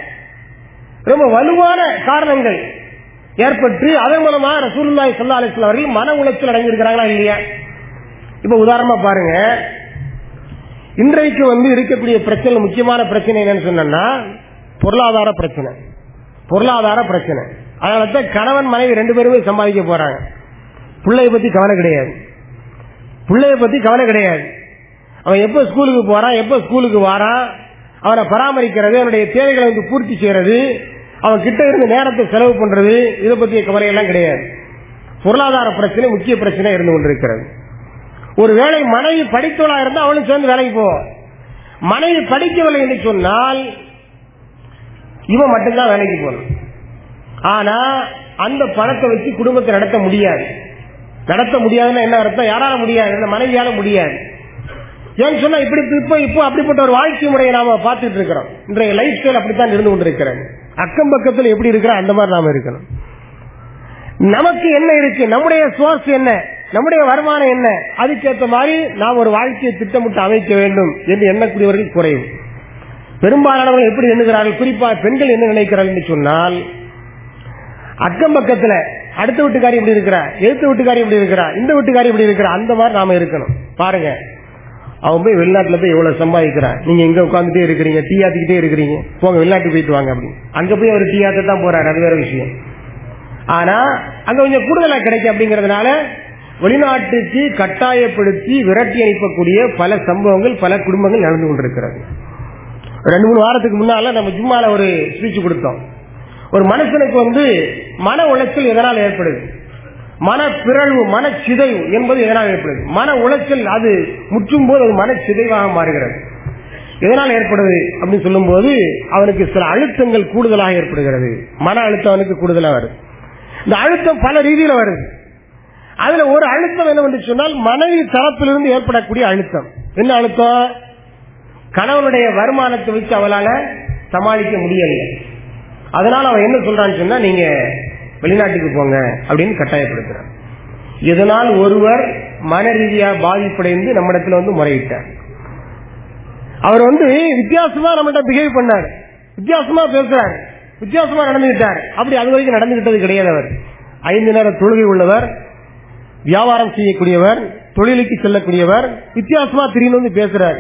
ரொம்ப வலுவான காரணங்கள் ஏற்பட்டு அதன் மூலமா ரசூல்லாய் சொல்லா அலிஸ்லாம் அவர்கள் மன உளைச்சல் அடைஞ்சிருக்கிறாங்களா இல்லையா இப்ப உதாரணமா பாருங்க இன்றைக்கு வந்து இருக்கக்கூடிய பிரச்சனை முக்கியமான பிரச்சனை என்னன்னு சொன்னா பொருளாதார பிரச்சனை பொருளாதார பிரச்சனை அதனால தான் கணவன் மனைவி ரெண்டு பேருமே சம்பாதிக்க போறாங்க பிள்ளைய பத்தி கவலை கிடையாது பிள்ளைய பத்தி கவலை கிடையாது அவன் எப்ப ஸ்கூலுக்கு போறான் எப்ப ஸ்கூலுக்கு வாரான் அவனை பராமரிக்கிறது அவனுடைய தேவைகளை வந்து பூர்த்தி செய்யறது அவன் கிட்ட இருந்து நேரத்தை செலவு பண்றது இதை பற்றிய கவலை எல்லாம் கிடையாது பொருளாதார பிரச்சனை முக்கிய பிரச்சனை இருந்து கொண்டிருக்கிறது ஒரு வேலை மனைவி படித்தவளா இருந்தா அவளும் சேர்ந்து வேலைக்கு போவான் மனைவி படிக்கவில்லை என்று சொன்னால் இவன் மட்டும்தான் வேலைக்கு போகணும் ஆனா அந்த பணத்தை வச்சு குடும்பத்தை நடத்த முடியாது நடத்த முடியாதுன்னா என்ன அர்த்தம் யாரால முடியாது இந்த மனைவியால முடியாது ஏன்னு சொன்னா இப்படி இப்போ இப்போ அப்படிப்பட்ட ஒரு வாழ்க்கை முறையை நாம பார்த்துட்டு இருக்கிறோம் இன்றைய லைஃப் ஸ்டைல் அப்படித்தான் இருந்து கொண்டிருக்கிறேன் அக்கம் பக்கத்தில் எப்படி இருக்கிற அந்த மாதிரி நாம இருக்கணும் நமக்கு என்ன இருக்கு நம்முடைய சோர்ஸ் என்ன நம்முடைய வருமானம் என்ன அதுக்கேற்ற மாதிரி நாம் ஒரு வாழ்க்கையை திட்டமிட்டு அமைக்க வேண்டும் என்று எண்ணக்கூடியவர்கள் குறைவு பெரும்பாலானவர்கள் எப்படி எண்ணுகிறார்கள் குறிப்பா பெண்கள் என்ன நினைக்கிறார்கள் என்று சொன்னால் அக்கம் பக்கத்துல அடுத்த வீட்டுக்காரி இப்படி இருக்கிறா எழுத்து வீட்டுக்காரி இப்படி இருக்கிறா இந்த வீட்டுக்காரி இப்படி இருக்கிறா அந்த மாதிரி நாம இருக்கணும் பாருங்க அவன் போய் வெளிநாட்டுல போய் எவ்வளவு சம்பாதிக்கிறான் நீங்க இங்க உட்காந்துட்டே இருக்கிறீங்க டீ ஆத்திக்கிட்டே இருக்கிறீங்க போங்க வெளிநாட்டுக்கு போயிட்டு வாங்க அப்படின்னு அங்க போய் அவர் டீ ஆத்த தான் போறாரு அது வேற விஷயம் ஆனா அங்க கொஞ்சம் கூடுதலா கிடைக்கும் அப்படிங்கறதுனால வெளிநாட்டுக்கு கட்டாயப்படுத்தி விரட்டி அனுப்பக்கூடிய பல சம்பவங்கள் பல குடும்பங்கள் நடந்து கொண்டிருக்கிறது ரெண்டு மூணு வாரத்துக்கு முன்னால நம்ம ஜும்மால ஒரு ஸ்பீச் கொடுத்தோம் ஒரு மனுஷனுக்கு வந்து மன உளைச்சல் எதனால் ஏற்படுது மன பிறழ்வு மன சிதைவு என்பது எதனால் ஏற்படுது மன உளைச்சல் அது முற்றும் போது அது மன சிதைவாக மாறுகிறது எதனால் ஏற்படுது அப்படின்னு சொல்லும் போது அவனுக்கு சில அழுத்தங்கள் கூடுதலாக ஏற்படுகிறது மன அழுத்தம் அவனுக்கு கூடுதலாக வருது இந்த அழுத்தம் பல ரீதியில வருது அதுல ஒரு அழுத்தம் என்னவென்று சொன்னால் மனைவி தரப்பிலிருந்து ஏற்படக்கூடிய அழுத்தம் என்ன அழுத்தம் கணவனுடைய வருமானத்தை வச்சு அவளால சமாளிக்க முடியல அதனால அவன் என்ன சொல்றான்னு சொன்னா நீங்க வெளிநாட்டுக்கு போங்க அப்படின்னு கட்டாயப்படுத்துறான் இதனால் ஒருவர் மன ரீதியா பாதிப்படைந்து நம்மிடத்துல வந்து முறையிட்டார் அவர் வந்து வித்தியாசமா நம்மகிட்ட பிஹேவ் பண்ணார் வித்தியாசமா பேசுறாரு வித்தியாசமா நடந்துகிட்டார் அப்படி அது வரைக்கும் நடந்துகிட்டது கிடையாது அவர் ஐந்து நேர தொழுகை உள்ளவர் வியாபாரம் செய்யக்கூடியவர் தொழிலுக்கு செல்லக்கூடியவர் வித்தியாசமா திடீர்னு வந்து பேசுறாரு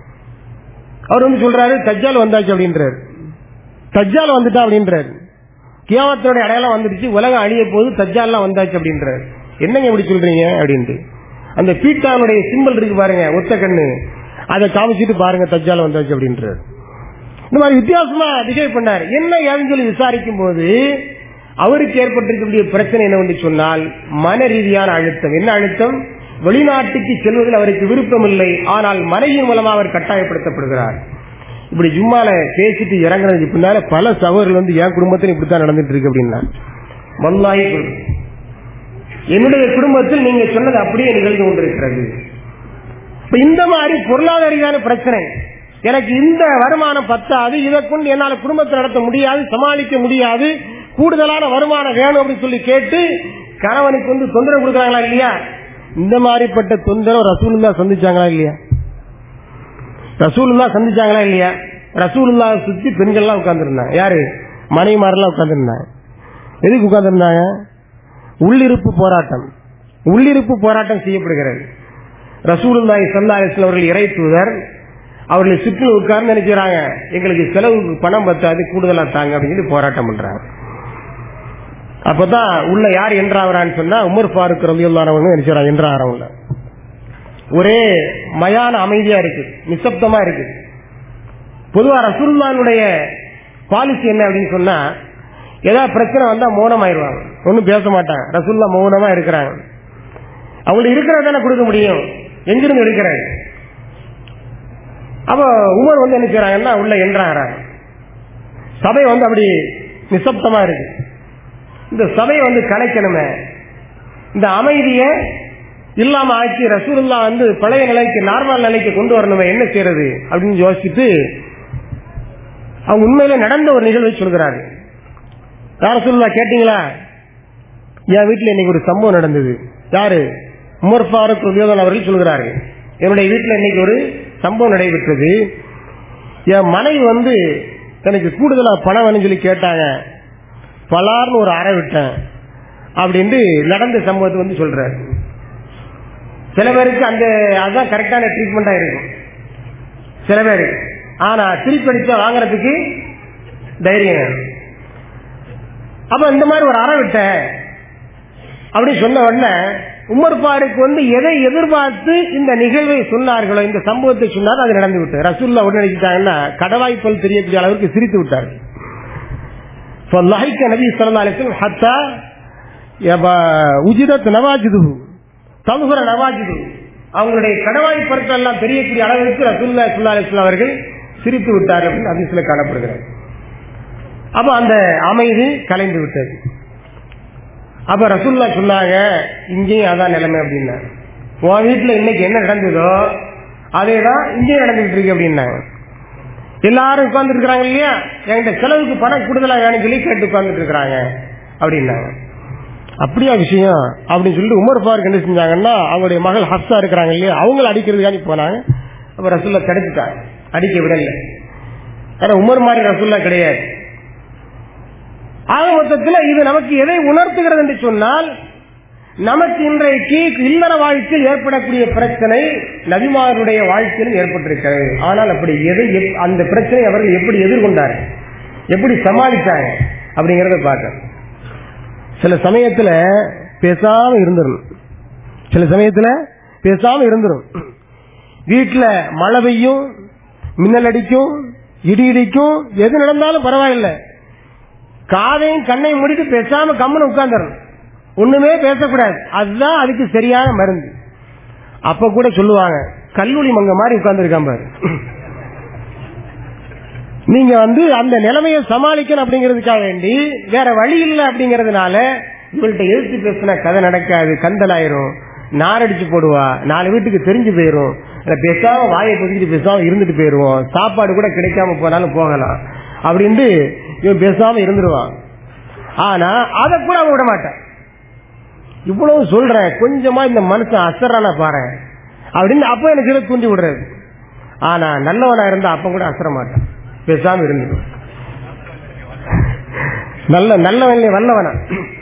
அவர் வந்து சொல்றாரு தஜ்ஜால் வந்தாச்சு அப்படின்றாரு தஜ்ஜால் வந்துட்டா அப்படின்றாரு கியாமத்தினுடைய அடையாளம் வந்துடுச்சு உலகம் அழிய போது தஜ்ஜால்லாம் வந்தாச்சு அப்படின்றாரு என்னங்க இப்படி சொல்றீங்க அப்படின்ட்டு அந்த பீட்டானுடைய சிம்பிள் இருக்கு பாருங்க ஒத்த கண்ணு அதை காமிச்சிட்டு பாருங்க தஜ்ஜால் வந்தாச்சு அப்படின்றாரு இந்த மாதிரி வித்தியாசமா பிஹேவ் பண்ணாரு என்ன ஏன்னு சொல்லி விசாரிக்கும் போது அவருக்கு ஏற்பட்டிருக்கக்கூடிய பிரச்சனை என்னவென்று சொன்னால் மன ரீதியான அழுத்தம் என்ன அழுத்தம் வெளிநாட்டுக்கு செல்வதில் அவருக்கு விருப்பம் இல்லை ஆனால் மனைவியின் மூலமாக அவர் கட்டாயப்படுத்தப்படுகிறார் இப்படி ஜும்மால பேசிட்டு இறங்குறதுக்கு பின்னால பல சவர்கள் வந்து என் குடும்பத்தில் இப்படித்தான் நடந்துட்டு இருக்கு அப்படின்னா வல்லாஹி சொல்றேன். என்னுடைய குடும்பத்தில் நீங்க சொன்னது அப்படியே நிகழ்ந்து கொண்டிருக்கிறது இப்ப இந்த மாதிரி பொருளாதார ரீதியான பிரச்சனை எனக்கு இந்த வருமானம் பத்தாது இதை கொண்டு என்னால குடும்பத்தை நடத்த முடியாது சமாளிக்க முடியாது கூடுதலான வருமானம் வேணும் அப்படின்னு சொல்லி கேட்டு கணவனுக்கு வந்து தொந்தரவு கொடுக்குறாங்களா இல்லையா இந்த மாதிரிப்பட்ட தொந்தரவு ரசூலுல்லா சந்திச்சாங்களா இல்லையா ரசூலுல்லா சந்திச்சாங்களா இல்லையா ரசூலுல்லா சுத்தி பெண்கள்லாம் உட்கார்ந்துருந்தாங்க யாரு மனைவிமாரெல்லாம் உட்கார்ந்துருந்தாங்க எதுக்கு உட்கார்ந்துருந்தாங்க உள்ளிருப்பு போராட்டம் உள்ளிருப்பு போராட்டம் செய்யப்படுகிறது ரசூலுல்லாஹி ஸல்லல்லாஹு அலைஹி வஸல்லம் அவர்கள் இறை தூதர் அவர்களை சுற்றி உட்கார்ந்து நினைக்கிறாங்க எங்களுக்கு செலவுக்கு பணம் பத்தாது கூடுதலா தாங்க அப்படின்னு சொல்லி போராட்டம் பண்றாங்க அப்பதான் உள்ள யார் என்றாவரான்னு சொன்னா உமர் ஃபாரூக் ரலியுல்லானவங்க நினைச்சாங்க என்றாரவங்க ஒரே மயான அமைதியா இருக்கு நிசப்தமா இருக்கு பொதுவா ரசூல்லானுடைய பாலிசி என்ன அப்படின்னு சொன்னா ஏதாவது பிரச்சனை வந்தா மௌனமாயிருவாங்க ஒன்னும் பேச மாட்டாங்க ரசூல்லா மௌனமா இருக்கிறாங்க அவங்களுக்கு இருக்கிறத தானே கொடுக்க முடியும் எங்கிருந்து எடுக்கிறாங்க அப்ப உமர் வந்து என்ன செய்யறாங்கன்னா உள்ள என்றாங்க சபை வந்து அப்படி நிசப்தமா இருக்கு இந்த சபையை வந்து கலைக்கணுமே இந்த அமைதியை இல்லாம ஆக்கி ரசூலுல்லா வந்து பழைய நிலைக்கு நார்மல் நிலைக்கு கொண்டு வரணுமே என்ன செய்யறது அப்படின்னு யோசிச்சுட்டு அவங்க உண்மையில நடந்த ஒரு நிகழ்வை சொல்கிறாரு ரசூலுல்லா கேட்டீங்களா என் வீட்டுல இன்னைக்கு ஒரு சம்பவம் நடந்தது யாரு உமர் ஃபாரூக் உபயோகம் அவர்கள் சொல்கிறாரு என்னுடைய வீட்டுல இன்னைக்கு ஒரு சம்பவம் நடைபெற்றது என் மனைவி வந்து எனக்கு கூடுதலா பணம் வேணும்னு சொல்லி கேட்டாங்க பலார்னு ஒரு அறை விட்டேன் அப்படின்ட்டு நடந்த சம்பவத்தை வந்து சொல்றாரு சில பேருக்கு அந்த அதுதான் கரெக்டான ட்ரீட்மெண்டா இருக்கும் சில பேர் ஆனா திருப்பி அடிச்சா வாங்குறதுக்கு தைரியம் வேணும். அப்ப இந்த மாதிரி ஒரு அறை விட்டேன் அப்படி சொன்ன உடனே உமர் பாருக்கு வந்து எதை எதிர்பார்த்து இந்த நிகழ்வை சொன்னார்களோ இந்த சம்பவத்தை சொன்னார் அது நடந்து விட்டு ரசூல்லா உடனே நினைச்சிட்டாங்கன்னா கடவாய்ப்பல் தெரியக்கூடிய அளவுக்கு சிரித்து விட்டார்கள் فضحك النبي صلى الله عليه وسلم حتى يبقى وجدت نواجذه தகுர நவாஜிது அவங்களுடைய கடவாய் பொருட்கள் எல்லாம் தெரியக்கூடிய அளவிற்கு ரசூல்லா சுல்லா அலிஸ்லாம் அவர்கள் சிரித்து விட்டார் அப்படின்னு அதிசல காணப்படுகிறார் அப்ப அந்த அமைதி கலைந்து விட்டது அப்ப ரசூல்லா சொன்னாங்க இங்கேயும் அதான் நிலைமை அப்படின்னா உன் வீட்டுல இன்னைக்கு என்ன நடந்ததோ அதே தான் இங்கேயும் நடந்துகிட்டு இருக்கு அப்படின்னாங்க எல்லாரும் உட்கார்ந்து இருக்கிறாங்க இல்லையா என்கிட்ட செலவுக்கு பணம் கூடுதலா வேணும் சொல்லி கேட்டு உட்கார்ந்துட்டு இருக்கிறாங்க அப்படின்னாங்க அப்படியா விஷயம் அப்படின்னு சொல்லிட்டு உமர் ஃபாரூக் என்ன செஞ்சாங்கன்னா அவங்களுடைய மகள் ஹப்சா இருக்கிறாங்க இல்லையா அவங்கள அடிக்கிறதுக்காண்டி போனாங்க அப்ப ரசூல்லா தடுத்துட்டாங்க அடிக்க விடல ஆனா உமர் மாதிரி ரசூல்லா கிடையாது ஆக மொத்தத்தில் இது நமக்கு எதை உணர்த்துகிறது என்று சொன்னால் நமக்கு இன்றைக்கு இல்லற வாழ்க்கையில் ஏற்படக்கூடிய பிரச்சனை நபிமாருடைய வாழ்க்கையிலும் ஏற்பட்டிருக்கிறது ஆனால் அப்படி எதை எப்- அந்த பிரச்சனை அவர்கள் எப்படி எதிர்கொண்டார்கள் எப்படி சமாளித்தாங்க அப்படிங்கறத பார்க்க சில சமயத்துல பேசாம இருந்துரும் சில சமயத்துல பேசாம இருந்துரும் வீட்டுல மழை பெய்யும் மின்னல் அடிக்கும் இடி இடிக்கும் எது நடந்தாலும் பரவாயில்லை காதையும் கண்ணையும் மூடிட்டு பேசாம கம்முன்னு உட்கார்ந்துடணும் ஒண்ணுமே பேசக்கூடாது அதுதான் அதுக்கு சரியான மருந்து அப்ப கூட சொல்லுவாங்க கல்லூரி மங்க மாதிரி உட்கார்ந்துருக்கான் பாரு நீங்க வந்து அந்த நிலைமையை சமாளிக்கணும் அப்படிங்கிறதுக்காக வேண்டி வேற வழி இல்லை அப்படிங்கறதுனால இவள்கிட்ட எழுத்து பேசினா கதை நடக்காது கந்தலாயிரும் நாரடிச்சு போடுவா நாலு வீட்டுக்கு தெரிஞ்சு போயிரும் இல்ல பேசாம வாயை பொதிக்கிட்டு பேசாம இருந்துட்டு போயிருவோம் சாப்பாடு கூட கிடைக்காம போனாலும் போகலாம் அப்படின்ட்டு இவன் பேசாம இருந்துருவான் ஆனா அதை கூட அவன் விட மாட்டான் இவ்வளவு சொல்றேன் கொஞ்சமா இந்த மனுஷன் அசரான பாரு அப்படின்னு அப்ப எனக்கு இதை தூண்டி விடுறது ஆனா நல்லவனா இருந்தா அப்ப கூட அசர மாட்டான் பேசாம இருந்துடும் நல்ல நல்லவன் வல்லவனா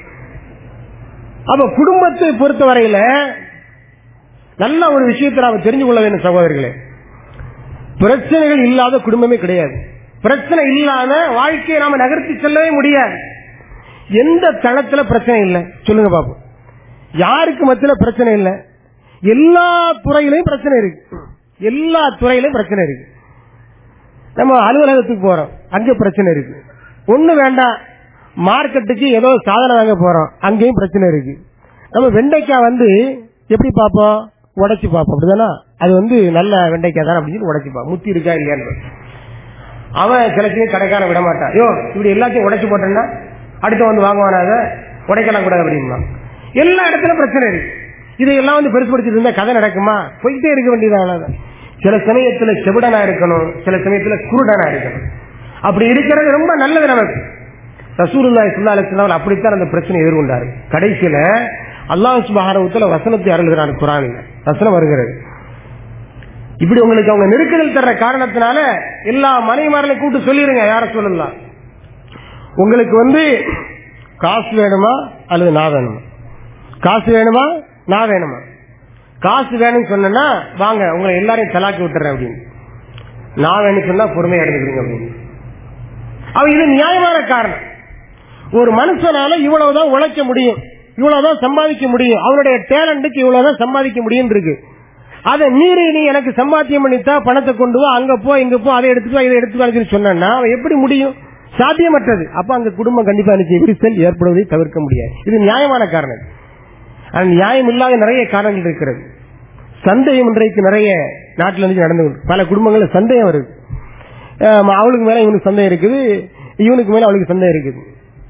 அப்ப குடும்பத்தை பொறுத்தவரையில நல்ல ஒரு விஷயத்தை நாம தெரிஞ்சு கொள்ள வேண்டும் சகோதரர்களே பிரச்சனைகள் இல்லாத குடும்பமே கிடையாது பிரச்சனை இல்லாத வாழ்க்கையை நாம நகர்த்தி செல்லவே முடியாது எந்த தளத்துல பிரச்சனை இல்லை சொல்லுங்க பாப்போம் யாருக்கு மத்தியில பிரச்சனை இல்லை எல்லா துறையிலையும் பிரச்சனை இருக்கு எல்லா துறையிலையும் பிரச்சனை இருக்கு நம்ம அலுவலகத்துக்கு போறோம் அங்க பிரச்சனை இருக்கு ஒண்ணு வேண்டாம் மார்க்கெட்டுக்கு ஏதோ சாதனை வாங்க போறோம் அங்கேயும் பிரச்சனை இருக்கு நம்ம வெண்டைக்காய் வந்து எப்படி பார்ப்போம் உடைச்சு பார்ப்போம் அப்படிதானே அது வந்து நல்ல வெண்டைக்காய் தானே அப்படின்னு சொல்லி உடைச்சு பார்ப்போம் முத்தி இருக்கா இல்லையான்னு அவன் சிலத்தையும் கடைக்காரன் விட மாட்டான் ஐயோ இப்படி எல்லாத்தையும் உடைச்சு போட்டேன்னா அடுத்து வந்து வாங்குவானாக உடைக்கலாம் கூடாது அப்படின்னா எல்லா இடத்துலயும் பிரச்சனை இருக்கு இதையெல்லாம் வந்து பெருசுபடுத்திட்டு இருந்தா கதை நடக்குமா போய்கிட்டே இருக்க வேண்டியதான் சில சமயத்துல செவிடனா இருக்கணும் சில சமயத்துல குருடனா இருக்கணும் அப்படி இருக்கிறது ரொம்ப நல்லது நமக்கு ரசூலுல்லாஹி ஸல்லல்லாஹு அலைஹி வஸல்லம் அப்படித்தான் அந்த பிரச்சனை எதிர்கொண்டாரு கடைசியில அல்லாஹ் சுப்ஹானஹு வ வசனத்தை அருள்கிறான் குர்ஆனில் வசனம் வருகிறது இப்படி உங்களுக்கு அவங்க நெருக்கடில் தர்ற காரணத்தினால எல்லா மனைவிமார்களையும் கூப்பிட்டு சொல்லிருங்க யார சொல்லலாம் உங்களுக்கு வந்து காசு வேணுமா அல்லது நான் வேணுமா காசு வேணுமா நான் வேணுமா காசு வேணும்னு சொன்னா வாங்க உங்களை எல்லாரையும் தலாக்கி விட்டுறேன் அப்படின்னு நான் வேணும் சொன்னா பொறுமையா எடுத்துக்கிறீங்க அப்படின்னு அவன் இது நியாயமான காரணம் ஒரு மனுஷனால இவ்வளவுதான் உழைக்க முடியும் இவ்வளவுதான் சம்பாதிக்க முடியும் அவனுடைய டேலண்ட்டுக்கு இவ்வளவுதான் சம்பாதிக்க முடியும் இருக்கு அதை மீறி நீ எனக்கு சம்பாத்தியம் பண்ணித்தா பணத்தை கொண்டு வா அங்க போ இங்க போ அதை எடுத்துக்கோ இதை எடுத்துக்கோ சொன்னா அவன் எப்படி முடியும் சாத்தியமற்றது அப்ப அங்க குடும்பம் கண்டிப்பா நிச்சயம் விரிசல் ஏற்படுவதை தவிர்க்க முடியாது இது நியாயமான காரணம் ஆனா நியாயம் இல்லாத நிறைய காரணங்கள் இருக்கிறது சந்தேகம் இன்றைக்கு நிறைய நாட்டில் இருந்து நடந்து கொண்டு- பல குடும்பங்கள்ல சந்தேகம் வருது ஆமா, அவளுக்கு மேல இவனுக்கு சந்தேகம் இருக்குது இவனுக்கு மேல அவளுக்கு சந்தேகம் இருக்குது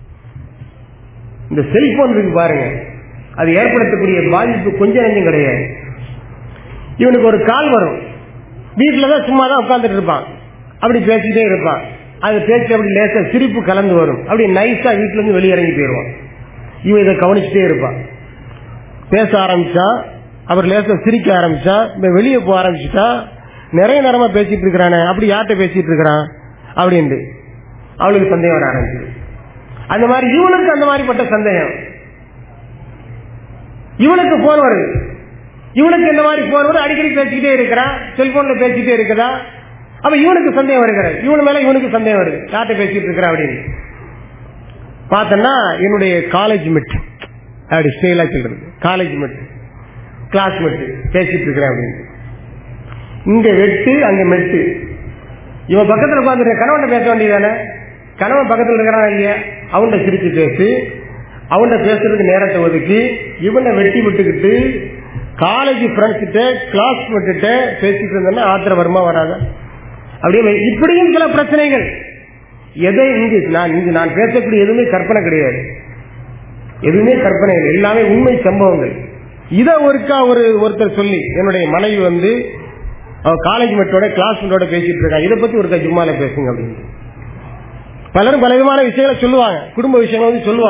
இந்த செல்போன் இருக்கு பாருங்க அது ஏற்படுத்தக்கூடிய பாதிப்பு கொஞ்சம் நஞ்சம் கிடையாது இவனுக்கு ஒரு கால் வரும் வீட்டுல தான் சும்மா தான் உட்கார்ந்துட்டு இருப்பான் அப்படி பேசிட்டே இருப்பான் அது பேச்சு அப்படி லேசா சிரிப்பு கலந்து வரும் அப்படி நைஸா வீட்டுல இருந்து வெளியே இறங்கி போயிடுவான் இவன் இதை கவனிச்சுட்டே இருப்பான் பேச ஆரம்பிச்சா அவர் லேசா சிரிக்க ஆரம்பிச்சா இப்ப வெளியே போக ஆரம்பிச்சுட்டா நிறைய நேரமா பேசிட்டு இருக்கிறானே அப்படி யார்கிட்ட பேசிட்டு இருக்கிறான் அப்படின்ட்டு அவளுக்கு சந்தேகம் வர ஆரம்பிச்சு அந்த மாதிரி இவனுக்கு அந்த மாதிரிப்பட்ட சந்தேகம் இவனுக்கு போன் வருது இவனுக்கு இந்த மாதிரி போன் வருது அடிக்கடி பேசிக்கிட்டே இருக்கிறான் செல்போன்ல பேசிக்கிட்டே இருக்குதா அப்ப இவனுக்கு சந்தேகம் வருகிறது இவனு மேல இவனுக்கு சந்தேகம் வருது யார்கிட்ட பேசிட்டு இருக்கிறா அப்படின்னு பார்த்தோன்னா என்னுடைய காலேஜ் மெட் அப்படி ஸ்டைலா சொல்றது காலேஜ் மெட் கிளாஸ் மெட் பேசிட்டு இருக்கிறேன் அப்படின்னு இங்க வெட்டு அங்க மெட்டு இவன் பக்கத்துல உட்காந்துருக்க கணவன் பேச வேண்டியதானே கணவன் பக்கத்துல இருக்கிறான் இல்லையா அவன்கிட்ட சிரிச்சு பேசு அவன்கிட்ட பேசுறதுக்கு நேரத்தை ஒதுக்கி இவனை வெட்டி விட்டுக்கிட்டு காலேஜ் ஃப்ரெண்ட்ஸ் கிட்ட கிளாஸ் கிட்ட பேசிட்டு இருந்தேன்னா ஆத்திரம் வருமா வராத அப்படியே இப்படியும் சில பிரச்சனைகள் எதை இங்கு நான் இங்கு நான் பேசக்கூடிய எதுவுமே கற்பனை கிடையாது எதுவுமே கற்பனை இல்லை எல்லாமே உண்மை சம்பவங்கள் இத ஒருக்கா ஒரு ஒருத்தர் சொல்லி என்னுடைய மனைவி வந்து அவ காலேஜ் மெட்டோட கிளாஸ் மெட்டோட பேசிட்டு இருக்கா இதை பத்தி ஒருக்கா ஜும்மால பேசுங்க அப்படின்னு பலரும் பல விதமான விஷயங்களை சொல்லுவாங்க குடும்ப விஷயங்கள் வந்து சொல்லுவாங்க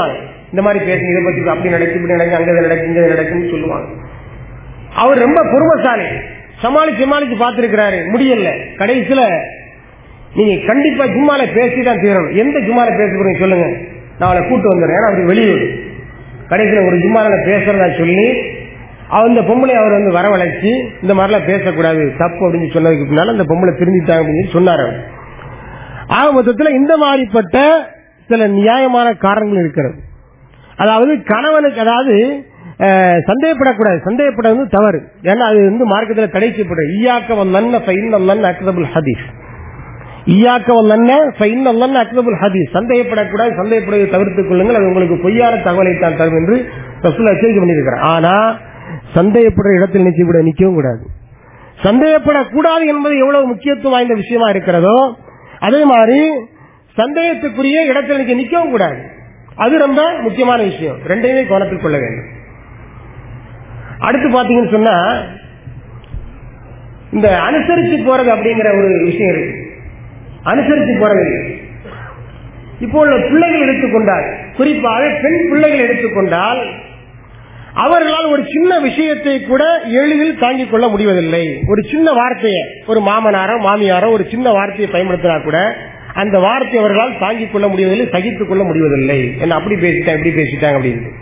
இந்த மாதிரி பேசுங்க இதை பத்தி அப்படி நடக்கு இப்படி நடக்கு அங்க இது நடக்கு இங்க இது நடக்குன்னு சொல்லுவாங்க அவர் ரொம்ப பொறுமசாலி சமாளிச்சு சமாளிச்சு பார்த்திருக்கிறாரு முடியல கடைசியில நீங்க கண்டிப்பா ஜும்மால பேசி தான் தீரணும் எந்த ஜும்மால பேச போறீங்க சொல்லுங்க நான் அவளை கூட்டு வந்துடுறேன் ஏன்னா அவர் வெளியூர் கடைசியில ஒரு ஜும்மால பேசுறதா சொல்லி அந்த பொம்பளை அவர் வந்து வரவழைச்சு இந்த மாதிரிலாம் பேசக்கூடாது தப்பு அப்படின்னு சொன்னதுக்கு பின்னால அந்த பொம்பளை திருந்திட்டாங்க அப்படின்னு சொல்லி சொன்னார் அவர் ஆக மொத்தத்தில் இந்த மாதிரிப்பட்ட சில நியாயமான காரணங்கள் இருக்கிறது அதாவது கணவனுக்கு அதாவது அஹ், சந்தேகப்படக்கூடாது சந்தேகப்பட வந்து தவறு ஏன்னா அது வந்து மார்க்கத்தில் தடை செய்யப்படுறது ஈயாக்க வல்லன்ன ஃபைன் அல்லன் அக்தபுல் ஹதீஸ் ஈயாக்க வல்லன்ன ஃபைன் அல்லன் அக்தபுல் ஹதீஸ் சந்தேகப்படக்கூடாது சந்தேகப்படுவதை தவிர்த்துக் கொள்ளுங்கள் அது உங்களுக்கு பொய்யான தகவலை தான் தரும் என்று ரசூல் எச்சரிக்கை பண்ணியிருக்கிறார் ஆனா சந்தேகப்படுற இடத்தில் நிச்சயம் கூட நிற்கவும் கூடாது சந்தேகப்படக்கூடாது என்பது எவ்வளவு முக்கியத்துவம் வாய்ந்த விஷயமா இருக்கிறதோ அதே மாதிரி சந்தேகத்துக்குரிய இடத்தில் நீங்க நிற்கவும் கூடாது அது ரொம்ப முக்கியமான விஷயம் ரெண்டையுமே கவனத்தில் கொள்ள வேண்டும் அடுத்து பாத்தீங்கன்னு சொன்னா இந்த அனுசரிச்சு போறது அப்படிங்கிற ஒரு விஷயம் இருக்கு அனுசரிச்சு போறது இருக்கு. இப்போ உள்ள பிள்ளைகள் எடுத்துக்கொண்டால் குறிப்பாக பெண் பிள்ளைகள் எடுத்துக்கொண்டால் அவர்களால் ஒரு சின்ன விஷயத்தை கூட எளிதில் தாங்கிக் கொள்ள முடிவதில்லை ஒரு சின்ன வார்த்தையை ஒரு மாமனாரோ மாமியாரோ ஒரு சின்ன வார்த்தையை பயன்படுத்தினா கூட அந்த வார்த்தை அவர்களால் தாங்கிக் கொள்ள முடிவதில்லை சகித்துக் கொள்ள முடிவதில்லை என்ன அப்படி பேசிட்டாங்க இப்படி பேசிட்டாங்க அப்படின்னு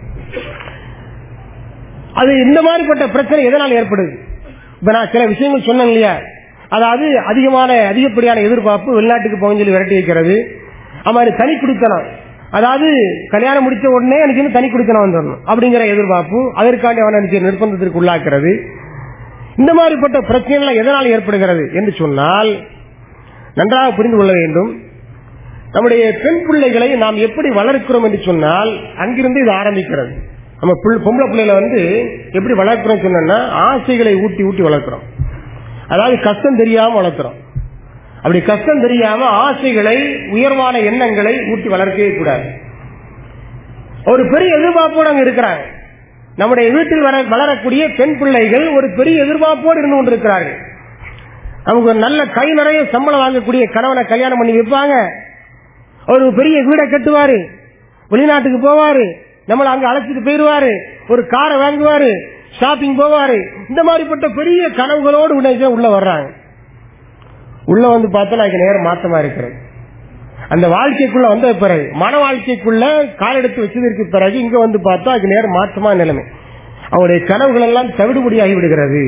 அது இந்த மாதிரிப்பட்ட பிரச்சனை எதனால் ஏற்படுது இப்ப நான் சில விஷயங்கள் சொன்னேன் இல்லையா அதாவது அதிகமான அதிகப்படியான எதிர்பார்ப்பு வெளிநாட்டுக்கு போக சொல்லி விரட்டி வைக்கிறது அது மாதிரி தனி குடித்தனம் அதாவது கல்யாணம் முடிச்ச உடனே எனக்கு இன்னும் தனி குடித்தனம் வந்துடணும் அப்படிங்கிற எதிர்பார்ப்பு அதற்காண்டி அவன் நினைச்ச நிர்பந்தத்திற்கு உள்ளாக்குறது இந்த மாதிரிப்பட்ட பிரச்சனைகள் எதனால் ஏற்படுகிறது என்று சொன்னால் நன்றாக புரிந்து கொள்ள வேண்டும் நம்முடைய பெண் பிள்ளைகளை நாம் எப்படி வளர்க்கிறோம் என்று சொன்னால் அங்கிருந்து இது ஆரம்பிக்கிறது நம்ம புள்- பொம்பளை பிள்ளைகளை வந்து எப்படி வளர்க்கிறோம் சொன்னா ஆசைகளை ஊட்டி ஊட்டி வளர்க்கிறோம் அதாவது கஷ்டம் தெரியாம வளர்க்கிறோம் அப்படி கஷ்டம் தெரியாம ஆசைகளை உயர்வான எண்ணங்களை ஊட்டி வளர்க்கவே கூடாது ஒரு பெரிய எதிர்பார்ப்போடு அங்க இருக்கிறாங்க நம்முடைய வீட்டில் வர வளரக்கூடிய பெண் பிள்ளைகள் ஒரு பெரிய எதிர்பார்ப்போடு இருந்து கொண்டிருக்கிறார்கள் நமக்கு ஒரு நல்ல கை நிறைய சம்பளம் வாங்கக்கூடிய கணவனை கல்யாணம் பண்ணி வைப்பாங்க ஒரு பெரிய வீடை கட்டுவாரு வெளிநாட்டுக்கு போவாரு நம்மளை அங்க அழைச்சிட்டு போயிருவாரு ஒரு காரை வாங்குவாரு ஷாப்பிங் போவாரு இந்த மாதிரிப்பட்ட பெரிய கனவுகளோடு உடனே உள்ள வர்றாங்க உள்ள வந்து பார்த்தா அதுக்கு நேரம் மாற்றமா இருக்கிறது அந்த வாழ்க்கைக்குள்ள வந்த பிறகு மன வாழ்க்கைக்குள்ள காலெடுத்து வச்சதற்கு பிறகு இங்க வந்து பார்த்தா அதுக்கு நேரம் மாற்றமா நிலைமை அவருடைய கனவுகள் எல்லாம் தவிடுபடியாகி விடுகிறது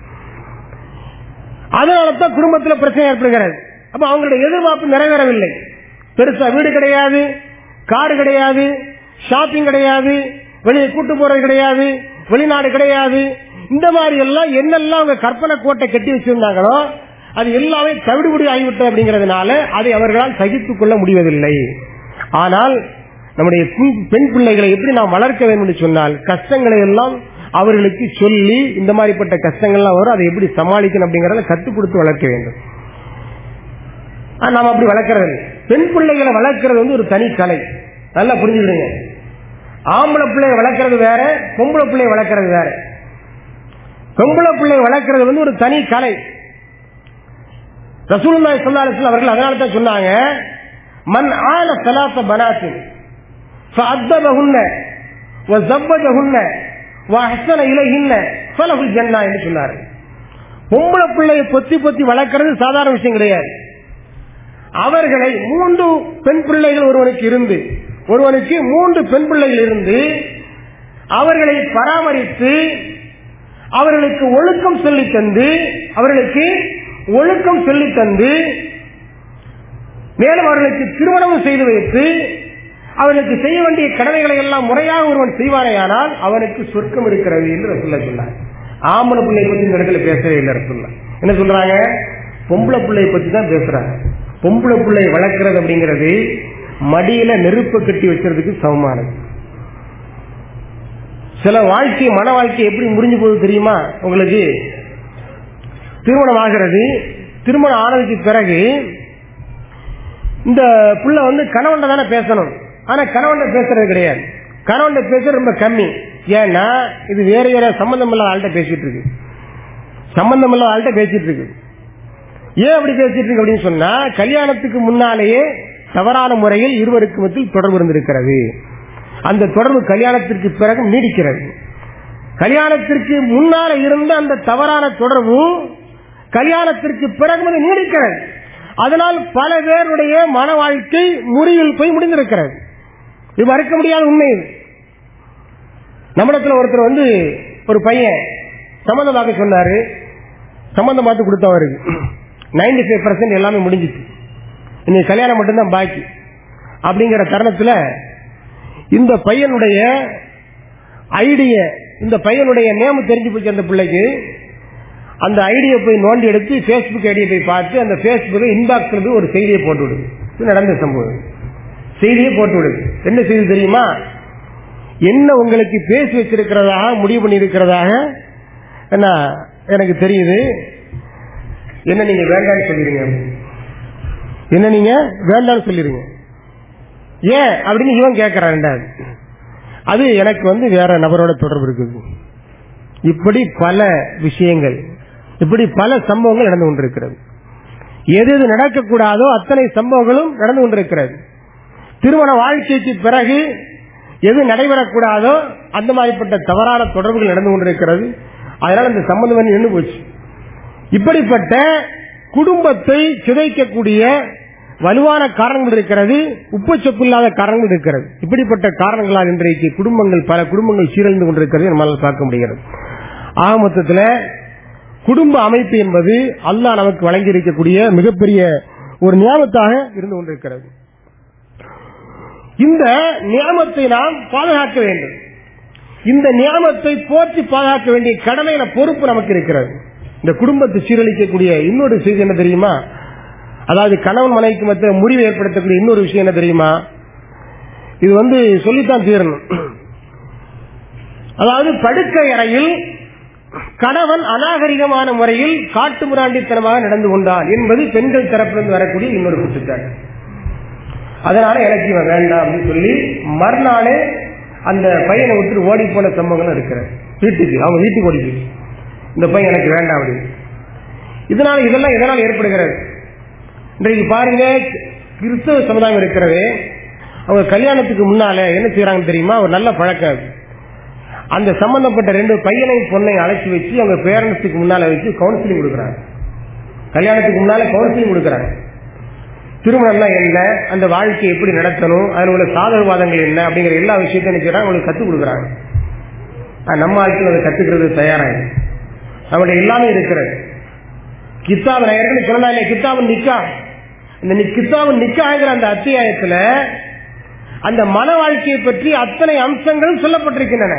அதனாலதான் குடும்பத்தில் பிரச்சனை ஏற்படுகிறது அப்ப அவங்களுடைய எதிர்பார்ப்பு நிறைவேறவில்லை பெருசா வீடு கிடையாது காரு கிடையாது ஷாப்பிங் கிடையாது வெளியே கூட்டு போறது கிடையாது வெளிநாடு கிடையாது இந்த மாதிரி எல்லாம் என்னெல்லாம் அவங்க கற்பனை கோட்டை கட்டி வச்சிருந்தாங்களோ அது எல்லாமே தவிடுபடி ஆகிவிட்டது அப்படிங்கறதுனால அதை அவர்களால் சகித்துக் கொள்ள முடிவதில்லை ஆனால் நம்முடைய பெண்- பெண் பிள்ளைகளை எப்படி நாம் வளர்க்க வேண்டும் என்று சொன்னால் கஷ்டங்களை எல்லாம் அவர்களுக்கு சொல்லி இந்த மாதிரிப்பட்ட கஷ்டங்கள்லாம் வரும் அதை எப்படி சமாளிக்கணும் அப்படிங்கறத கற்றுக் கொடுத்து வளர்க்க வேண்டும் ஆனா, நாம் அப்படி வளர்க்கறது இல்லை. பெண் பிள்ளைகளை வளர்க்கறது வந்து ஒரு தனி கலை நல்லா புரிஞ்சுக்கிடுங்க ஆம்பளை பிள்ளைய வளர்க்கறது வேற பொம்பளை பிள்ளைய வளர்க்கறது வேற பொம்பளை பிள்ளைய வளர்க்கறது வந்து ஒரு தனி கலை ரசூலுல்லாஹி ஸல்லல்லாஹு அலைஹி வஸல்லம் அவர்கள் அதனால தான் சொன்னாங்க மன் ஆல ஸலாத்த பனாத்தின் ஃபஅத்தபஹுன்ன வஸவ்வஜஹுன்ன வஅஹ்ஸன இலைஹின்ன ஃபலஹுல் ஜன்னah என்று சொன்னார் பொம்பளை பிள்ளையை பொத்தி பொத்தி வளர்க்கறது சாதாரண விஷயம் கிடையாது அவர்களை மூன்று பெண் பிள்ளைகள் ஒருவனுக்கு இருந்து ஒருவனுக்கு மூன்று பெண் பிள்ளைகள் இருந்து அவர்களை பராமரித்து அவர்களுக்கு ஒழுக்கம் சொல்லித் தந்து அவர்களுக்கு ஒழுக்கம் சொல்லித் தந்து மேலும் அவர்களுக்கு திருமணம் செய்து வைத்து அவர்களுக்கு செய்ய வேண்டிய கடமைகளை எல்லாம் முறையாக ஒருவன் செய்வானேயானால் அவனுக்கு சொர்க்கம் இருக்கிறது என்று ரசுல்லா சொன்னார் ஆம்பளை பிள்ளை பத்தி இந்த இடத்துல பேசவே இல்லை ரசுல்லா என்ன சொல்றாங்க பொம்பளை பிள்ளையை பத்தி தான் பேசுறாங்க பொம்பளை பிள்ளை வளர்க்கறது அப்படிங்கிறது மடியில நெருப்பு கட்டி வச்சிருக்கிறதுக்கு சமமானது சில வாழ்க்கை மன வாழ்க்கை எப்படி முடிஞ்சு போகுது தெரியுமா உங்களுக்கு திருமணம் ஆகிறது திருமணம் ஆனதுக்கு பிறகு இந்த புள்ள வந்து கணவன் தானே பேசணும் ஆனா கணவன் பேசுறது கிடையாது கணவன் பேசுறது ரொம்ப கம்மி ஏன்னா இது வேற வேற சம்பந்தம் இல்லாத ஆள்கிட்ட பேசிட்டு இருக்கு சம்பந்தம் இல்லாத ஆள்கிட்ட பேசிட்டு இருக்கு ஏன் அப்படி பேசிட்டு இருக்கு அப்படின்னு சொன்னா கல்யாணத்துக்கு முன்னாலேயே தவறான முறையில் இருவருக்கு மத்தியில் தொடர்பு இருந்திருக்கிறது அந்த தொடர்பு கல்யாணத்திற்கு பிறகு நீடிக்கிறது கல்யாணத்திற்கு முன்னால இருந்த அந்த தவறான தொடர்பு கல்யாணத்திற்கு பிறகு அது நீடிக்கிறது அதனால் பல பேருடைய மன வாழ்க்கை முறியில் போய் முடிந்திருக்கிறது இது மறுக்க முடியாத உண்மை இது நம்மிடத்துல ஒருத்தர் வந்து ஒரு பையன் சம்பந்தம் பார்க்க சொன்னாரு சம்பந்தம் பார்த்து கொடுத்தவருக்கு நைன்டி ஃபைவ் பர்சன்ட் எல்லாமே முடிஞ்சிச்சு இன்னைக்கு கல்யாணம் மட்டும்தான் பாக்கி அப்படிங்கிற தருணத்துல இந்த பையனுடைய ஐடிய இந்த பையனுடைய நேம் தெரிஞ்சு போச்சு அந்த பிள்ளைக்கு அந்த ஐடியை போய் நோண்டி எடுத்து பேஸ்புக் ஐடியை போய் பார்த்து அந்த பேஸ்புக்கை இன்பாக்ஸ்ல போய் ஒரு செய்தியை போட்டு விடுது இது நடந்த சம்பவம் செய்தியை போட்டு விடுது என்ன செய்தி தெரியுமா என்ன உங்களுக்கு பேசி வச்சிருக்கிறதாக முடிவு பண்ணி இருக்கிறதாக என்ன எனக்கு தெரியுது என்ன நீங்க வேண்டாம்னு சொல்லிருங்க என்ன நீங்க வேண்டாம்னு சொல்லிருங்க ஏன் அப்படின்னு இவன் கேட்கறான் ரெண்டாவது அது எனக்கு வந்து வேற நபரோட தொடர்பு இருக்குது இப்படி பல விஷயங்கள் இப்படி பல சம்பவங்கள் நடந்து கொண்டிருக்கிறது எது எது நடக்கக்கூடாதோ அத்தனை சம்பவங்களும் நடந்து கொண்டிருக்கிறது திருமண வாழ்க்கைக்கு பிறகு எது நடைபெறக்கூடாதோ அந்த மாதிரிப்பட்ட தவறான தொடர்புகள் நடந்து கொண்டிருக்கிறது அதனால இந்த சம்பந்தம் நின்று போச்சு இப்படிப்பட்ட குடும்பத்தை சிதைக்கக்கூடிய வலுவான காரணங்கள் இருக்கிறது உப்பச்சொப்பு இல்லாத காரணங்கள் இருக்கிறது இப்படிப்பட்ட காரணங்களால் இன்றைக்கு குடும்பங்கள் பல குடும்பங்கள் சீரழிந்து கொண்டிருக்கிறது நம்மால் பார்க்க முடிகிறது ஆக மொத்தத்தில் குடும்ப அமைப்பு என்பது அல்லாஹ் நமக்கு வழங்கி இருக்கக்கூடிய மிகப்பெரிய ஒரு நியமத்தாக இருந்து கொண்டிருக்கிறது இந்த நியமத்தை நாம் பாதுகாக்க வேண்டும் இந்த நியமத்தை போற்றி பாதுகாக்க வேண்டிய கடமையில பொறுப்பு நமக்கு இருக்கிறது இந்த குடும்பத்தை சீரழிக்கக்கூடிய இன்னொரு செய்தி என்ன தெரியுமா அதாவது கணவன் மனைவிக்கு மத்திய முடிவு ஏற்படுத்தக்கூடிய இன்னொரு விஷயம் என்ன தெரியுமா இது வந்து சொல்லித்தான் தீரணும் அதாவது படுக்கை அறையில் கணவன் அநாகரிகமான முறையில் காட்டு முராண்டித்தனமாக நடந்து கொண்டான் என்பது பெண்கள் தரப்பிலிருந்து வரக்கூடிய இன்னொரு குற்றச்சாட்டு அதனால எனக்கு இவன் வேண்டாம் அப்படின்னு சொல்லி மறுநாளே அந்த பையனை விட்டு ஓடி போன சம்பவங்களும் இருக்கிறது வீட்டுக்கு அவங்க வீட்டுக்கு ஓடி போய் இந்த பையன் எனக்கு வேண்டாம் அப்படின்னு இதனால இதெல்லாம் இதனால் ஏற்படுகிறது இன்றைக்கு பாருங்க கிறிஸ்தவ சமுதாயம் இருக்கிறது அவங்க கல்யாணத்துக்கு முன்னால என்ன செய்யறாங்க தெரியுமா ஒரு நல்ல பழக்கம் அது. அந்த சம்பந்தப்பட்ட ரெண்டு பையனையும் பொண்ணையும் அழைச்சி வச்சு அவங்க பேரண்ட்ஸுக்கு முன்னால வச்சு கவுன்சிலிங் கொடுக்குறாங்க கல்யாணத்துக்கு முன்னால கவுன்சிலிங் கொடுக்குறாங்க திருமணம்னா என்ன அந்த வாழ்க்கையை எப்படி நடத்தணும் அதில் உள்ள சாதகவாதங்கள் என்ன அப்படிங்கிற எல்லா விஷயத்தையும் என்ன செய்றாங்க அவங்களுக்கு கற்றுக் கொடுக்குறாங்க ஆனா, நம்ம ஆட்கள் அதை கத்துக்கிறது தயாராக நம்மளுடைய எல்லாமே இருக்கிறது கித்தாபு நான் ஏற்கனவே சொன்னா இல்லையா கித்தாபு நிக்கா இந்த நி- கித்தாபு நிக்காங்கிற அந்த அத்தியாயத்துல அந்த மன வாழ்க்கையை பற்றி அத்தனை அம்சங்களும் சொல்லப்பட்டிருக்கின்றன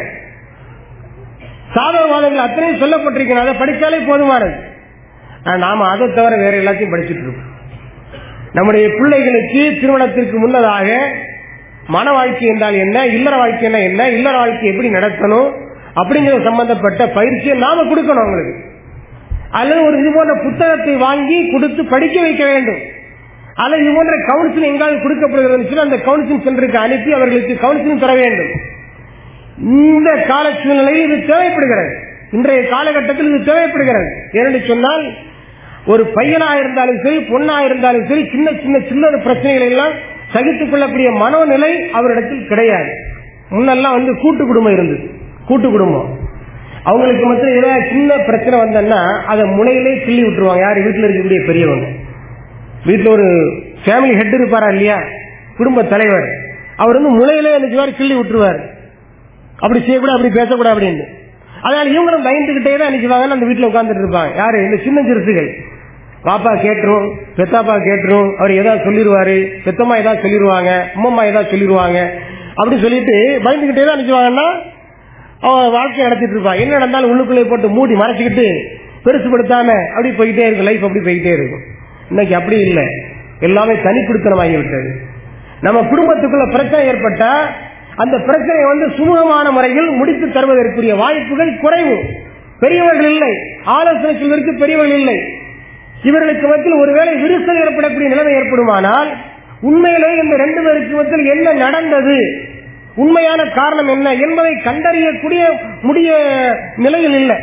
சாதகவாதங்கள் அத்தனையும் சொல்லப்பட்டிருக்கின்றன அதை படித்தாலே போதுமானது ஆனா, நாம அதை தவிர வேற எல்லாத்தையும் படிச்சுட்டு இருக்கோம் நம்முடைய பிள்ளைகளுக்கு திருமணத்திற்கு முன்னதாக மன வாழ்க்கை என்றால் என்ன இல்லற வாழ்க்கை என்ன என்ன இல்லற வாழ்க்கை எப்படி நடத்தணும் அப்படிங்கிற சம்பந்தப்பட்ட பயிற்சியை நாம கொடுக்கணும் அவங்களுக்கு அல்லது ஒரு இது போன்ற புத்தகத்தை வாங்கி கொடுத்து படிக்க வைக்க வேண்டும் அல்லது இது போன்ற கவுன்சிலிங் எங்காவது கொடுக்கப்படுகிறது அந்த கவுன்சிலிங் சென்டருக்கு அனுப்பி அவர்களுக்கு கவுன்சிலிங் தர வேண்டும் இந்த கால சூழ்நிலையில் இது தேவைப்படுகிறது இன்றைய காலகட்டத்தில் இது தேவைப்படுகிறது ஏனென்று சொன்னால் ஒரு பையனா இருந்தாலும் சரி பொண்ணா இருந்தாலும் சரி சின்ன சின்ன சின்ன பிரச்சனைகளை எல்லாம் சகித்துக் கொள்ளக்கூடிய மனோநிலை அவரிடத்தில் கிடையாது முன்னெல்லாம் வந்து கூட்டு குடும்பம் இருந்தது கூட்டு குடும்பம் அவங்களுக்கு மட்டும் ஏதாவது சின்ன பிரச்சனை வந்தன்னா அதை முனையிலே கிள்ளி விட்டுருவாங்க யார் வீட்டில் இருக்கக்கூடிய பெரியவங்க வீட்டில் ஒரு ஃபேமிலி ஹெட் இருப்பாரா இல்லையா குடும்ப தலைவர் அவர் வந்து முனையிலே என்ன செய்வார் கிள்ளி விட்டுருவார் அப்படி செய்யக்கூடாது அப்படி பேசக்கூடாது அப்படின்னு அதனால இவங்களும் பயந்துகிட்டே தான் நினைச்சுவாங்க அந்த வீட்டில் உட்கார்ந்துட்டு இருப்பாங்க யாரு இந்த சின்ன சிறுசுகள் பாப்பா கேட்டுரும் பெத்தாப்பா கேட்டுரும் அவர் ஏதாவது சொல்லிடுவாரு பெத்தம்மா ஏதாவது சொல்லிடுவாங்க அம்மம்மா ஏதாவது சொல்லிடுவாங்க அப்படி சொல்லிட்டு பயந்துகிட்டே தான் நினைச்சுவாங்கன்னா அவன் வாழ்க்கையை நடத்திட்டு இருப்பான் என்ன நடந்தாலும் உள்ளுக்குள்ளே போட்டு மூடி மறைச்சிக்கிட்டு பெருசுபடுத்தாம அப்படி போயிட்டே இருக்கும் லைஃப் அப்படி போயிட்டே இருக்கும் இன்னைக்கு அப்படி இல்லை எல்லாமே தனிப்பிடுத்தனமாகி விட்டது நம்ம குடும்பத்துக்குள்ள பிரச்சனை ஏற்பட்டா அந்த பிரச்சனையை வந்து சுமூகமான முறையில் முடித்து தருவதற்குரிய வாய்ப்புகள் குறைவு பெரியவர்கள் இல்லை ஆலோசனை சொல்வதற்கு பெரியவர்கள் இல்லை இவர்களுக்கு மத்தியில் ஒருவேளை விரிசல் ஏற்படக்கூடிய நிலைமை ஏற்படுமானால் உண்மையிலே இந்த ரெண்டு பேருக்கு மத்தியில் என்ன நடந்தது உண்மையான காரணம் என்ன என்பதை கண்டறியக்கூடிய முடிய நிலையில் இல்லை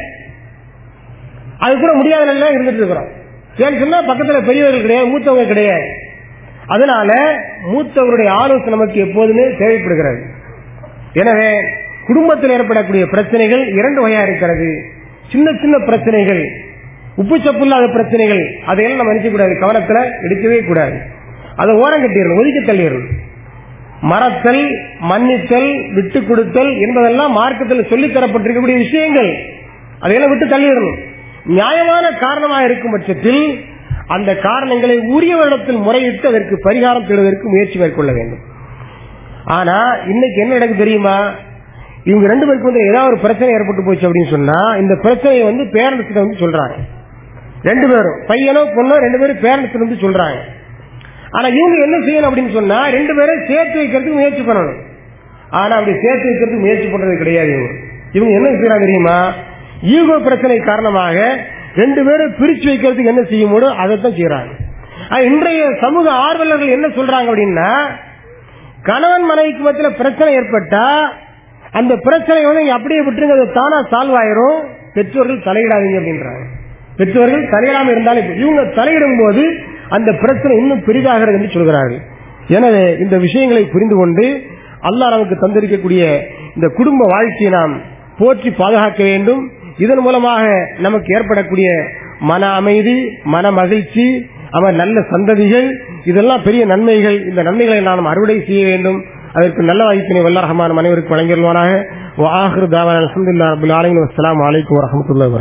அது கூட முடியாத நிலையில இருந்துட்டு இருக்கிறோம் ஏன்னு சொன்னா பக்கத்துல பெரியவர்கள் கிடையாது மூத்தவங்க கிடையாது அதனால மூத்தவருடைய ஆலோசனை நமக்கு எப்போதுமே தேவைப்படுகிறது எனவே குடும்பத்தில் ஏற்படக்கூடிய பிரச்சனைகள் இரண்டு வகையா இருக்கிறது சின்ன சின்ன பிரச்சனைகள் உப்பு சப்பு இல்லாத பிரச்சனைகள் அதையெல்லாம் நம்ம நினைக்க கூடாது கவனத்துல எடுக்கவே கூடாது அதை ஓரம் கட்டிடணும் ஒதுக்கி தள்ளிடணும் மறத்தல் மன்னித்தல் விட்டு கொடுத்தல் என்பதெல்லாம் மார்க்கத்தில் சொல்லித் தரப்பட்டிருக்கக்கூடிய விஷயங்கள் அதையெல்லாம் விட்டு தள்ளிடணும் நியாயமான காரணமாக இருக்கும் பட்சத்தில் அந்த காரணங்களை உரியவரிடத்தில் முறையிட்டு அதற்கு பரிகாரம் தேடுவதற்கு முயற்சி மேற்கொள்ள வேண்டும் ஆனா இன்னைக்கு என்ன நடக்கு தெரியுமா இவங்க ரெண்டு பேருக்கு வந்து ஏதாவது ஒரு பிரச்சனை ஏற்பட்டு போச்சு அப்படின்னு சொன்னா இந்த பிரச்சனையை வந்து பேரண்ட்ஸ் வந்து சொல்றாங்க ரெண்டு பேரும் பையனோ பொண்ணோ ரெண்டு பேரும் பேரண்ட்ஸ் வந்து சொல்றாங்க ஆனா இவங்க என்ன செய்யணும் அப்படின்னு சொன்னா ரெண்டு பேரும் சேர்த்து வைக்கிறதுக்கு முயற்சி பண்ணணும் ஆனா அப்படி சேர்த்து வைக்கிறதுக்கு முயற்சி பண்றது கிடையாது இவங்க இவங்க என்ன செய்யறாங்க தெரியுமா ஈகோ பிரச்சனை காரணமாக ரெண்டு பேரும் பிரிச்சு வைக்கிறதுக்கு என்ன செய்ய முடியும் அதைத்தான் செய்யறாங்க ஆனா, இன்றைய சமூக ஆர்வலர்கள் என்ன சொல்றாங்க அப்படின்னா கணவன் மனைவிக்கு மத்தியில் பிரச்சனை ஏற்பட்டா அந்த பிரச்சனை வந்து நீங்க அப்படியே விட்டுருங்க அது தானா சால்வ் ஆயிரும் பெற்றோர்கள் தலையிடாதீங்க அப்படின்றாங்க பெற்றோர்கள் தலையிடாம இருந்தாலும் இப்ப இவங்க தலையிடும் போது அந்த பிரச்சனை இன்னும் பெரிதாகிறது என்று சொல்கிறார்கள் எனவே இந்த விஷயங்களை புரிந்து கொண்டு அல்லாஹ் நமக்கு தந்திருக்கக்கூடிய இந்த குடும்ப வாழ்க்கையை நாம் போற்றி பாதுகாக்க வேண்டும் இதன் மூலமாக நமக்கு ஏற்படக்கூடிய மன அமைதி மன மகிழ்ச்சி அவர் நல்ல சந்ததிகள் இதெல்லாம் பெரிய நன்மைகள் இந்த நன்மைகளை நாம் அறுவடை செய்ய வேண்டும் அதற்கு நல்ல வாய்ப்பினை வல்ல ரஹ்மான் அனைவருக்கு வழங்கிடுவானாக வாஹிர் தாவான் அலமதுல்லா ரபுல் ஆலமின் அஸ்லாம் வலைக்கம் வரமத்துல்லா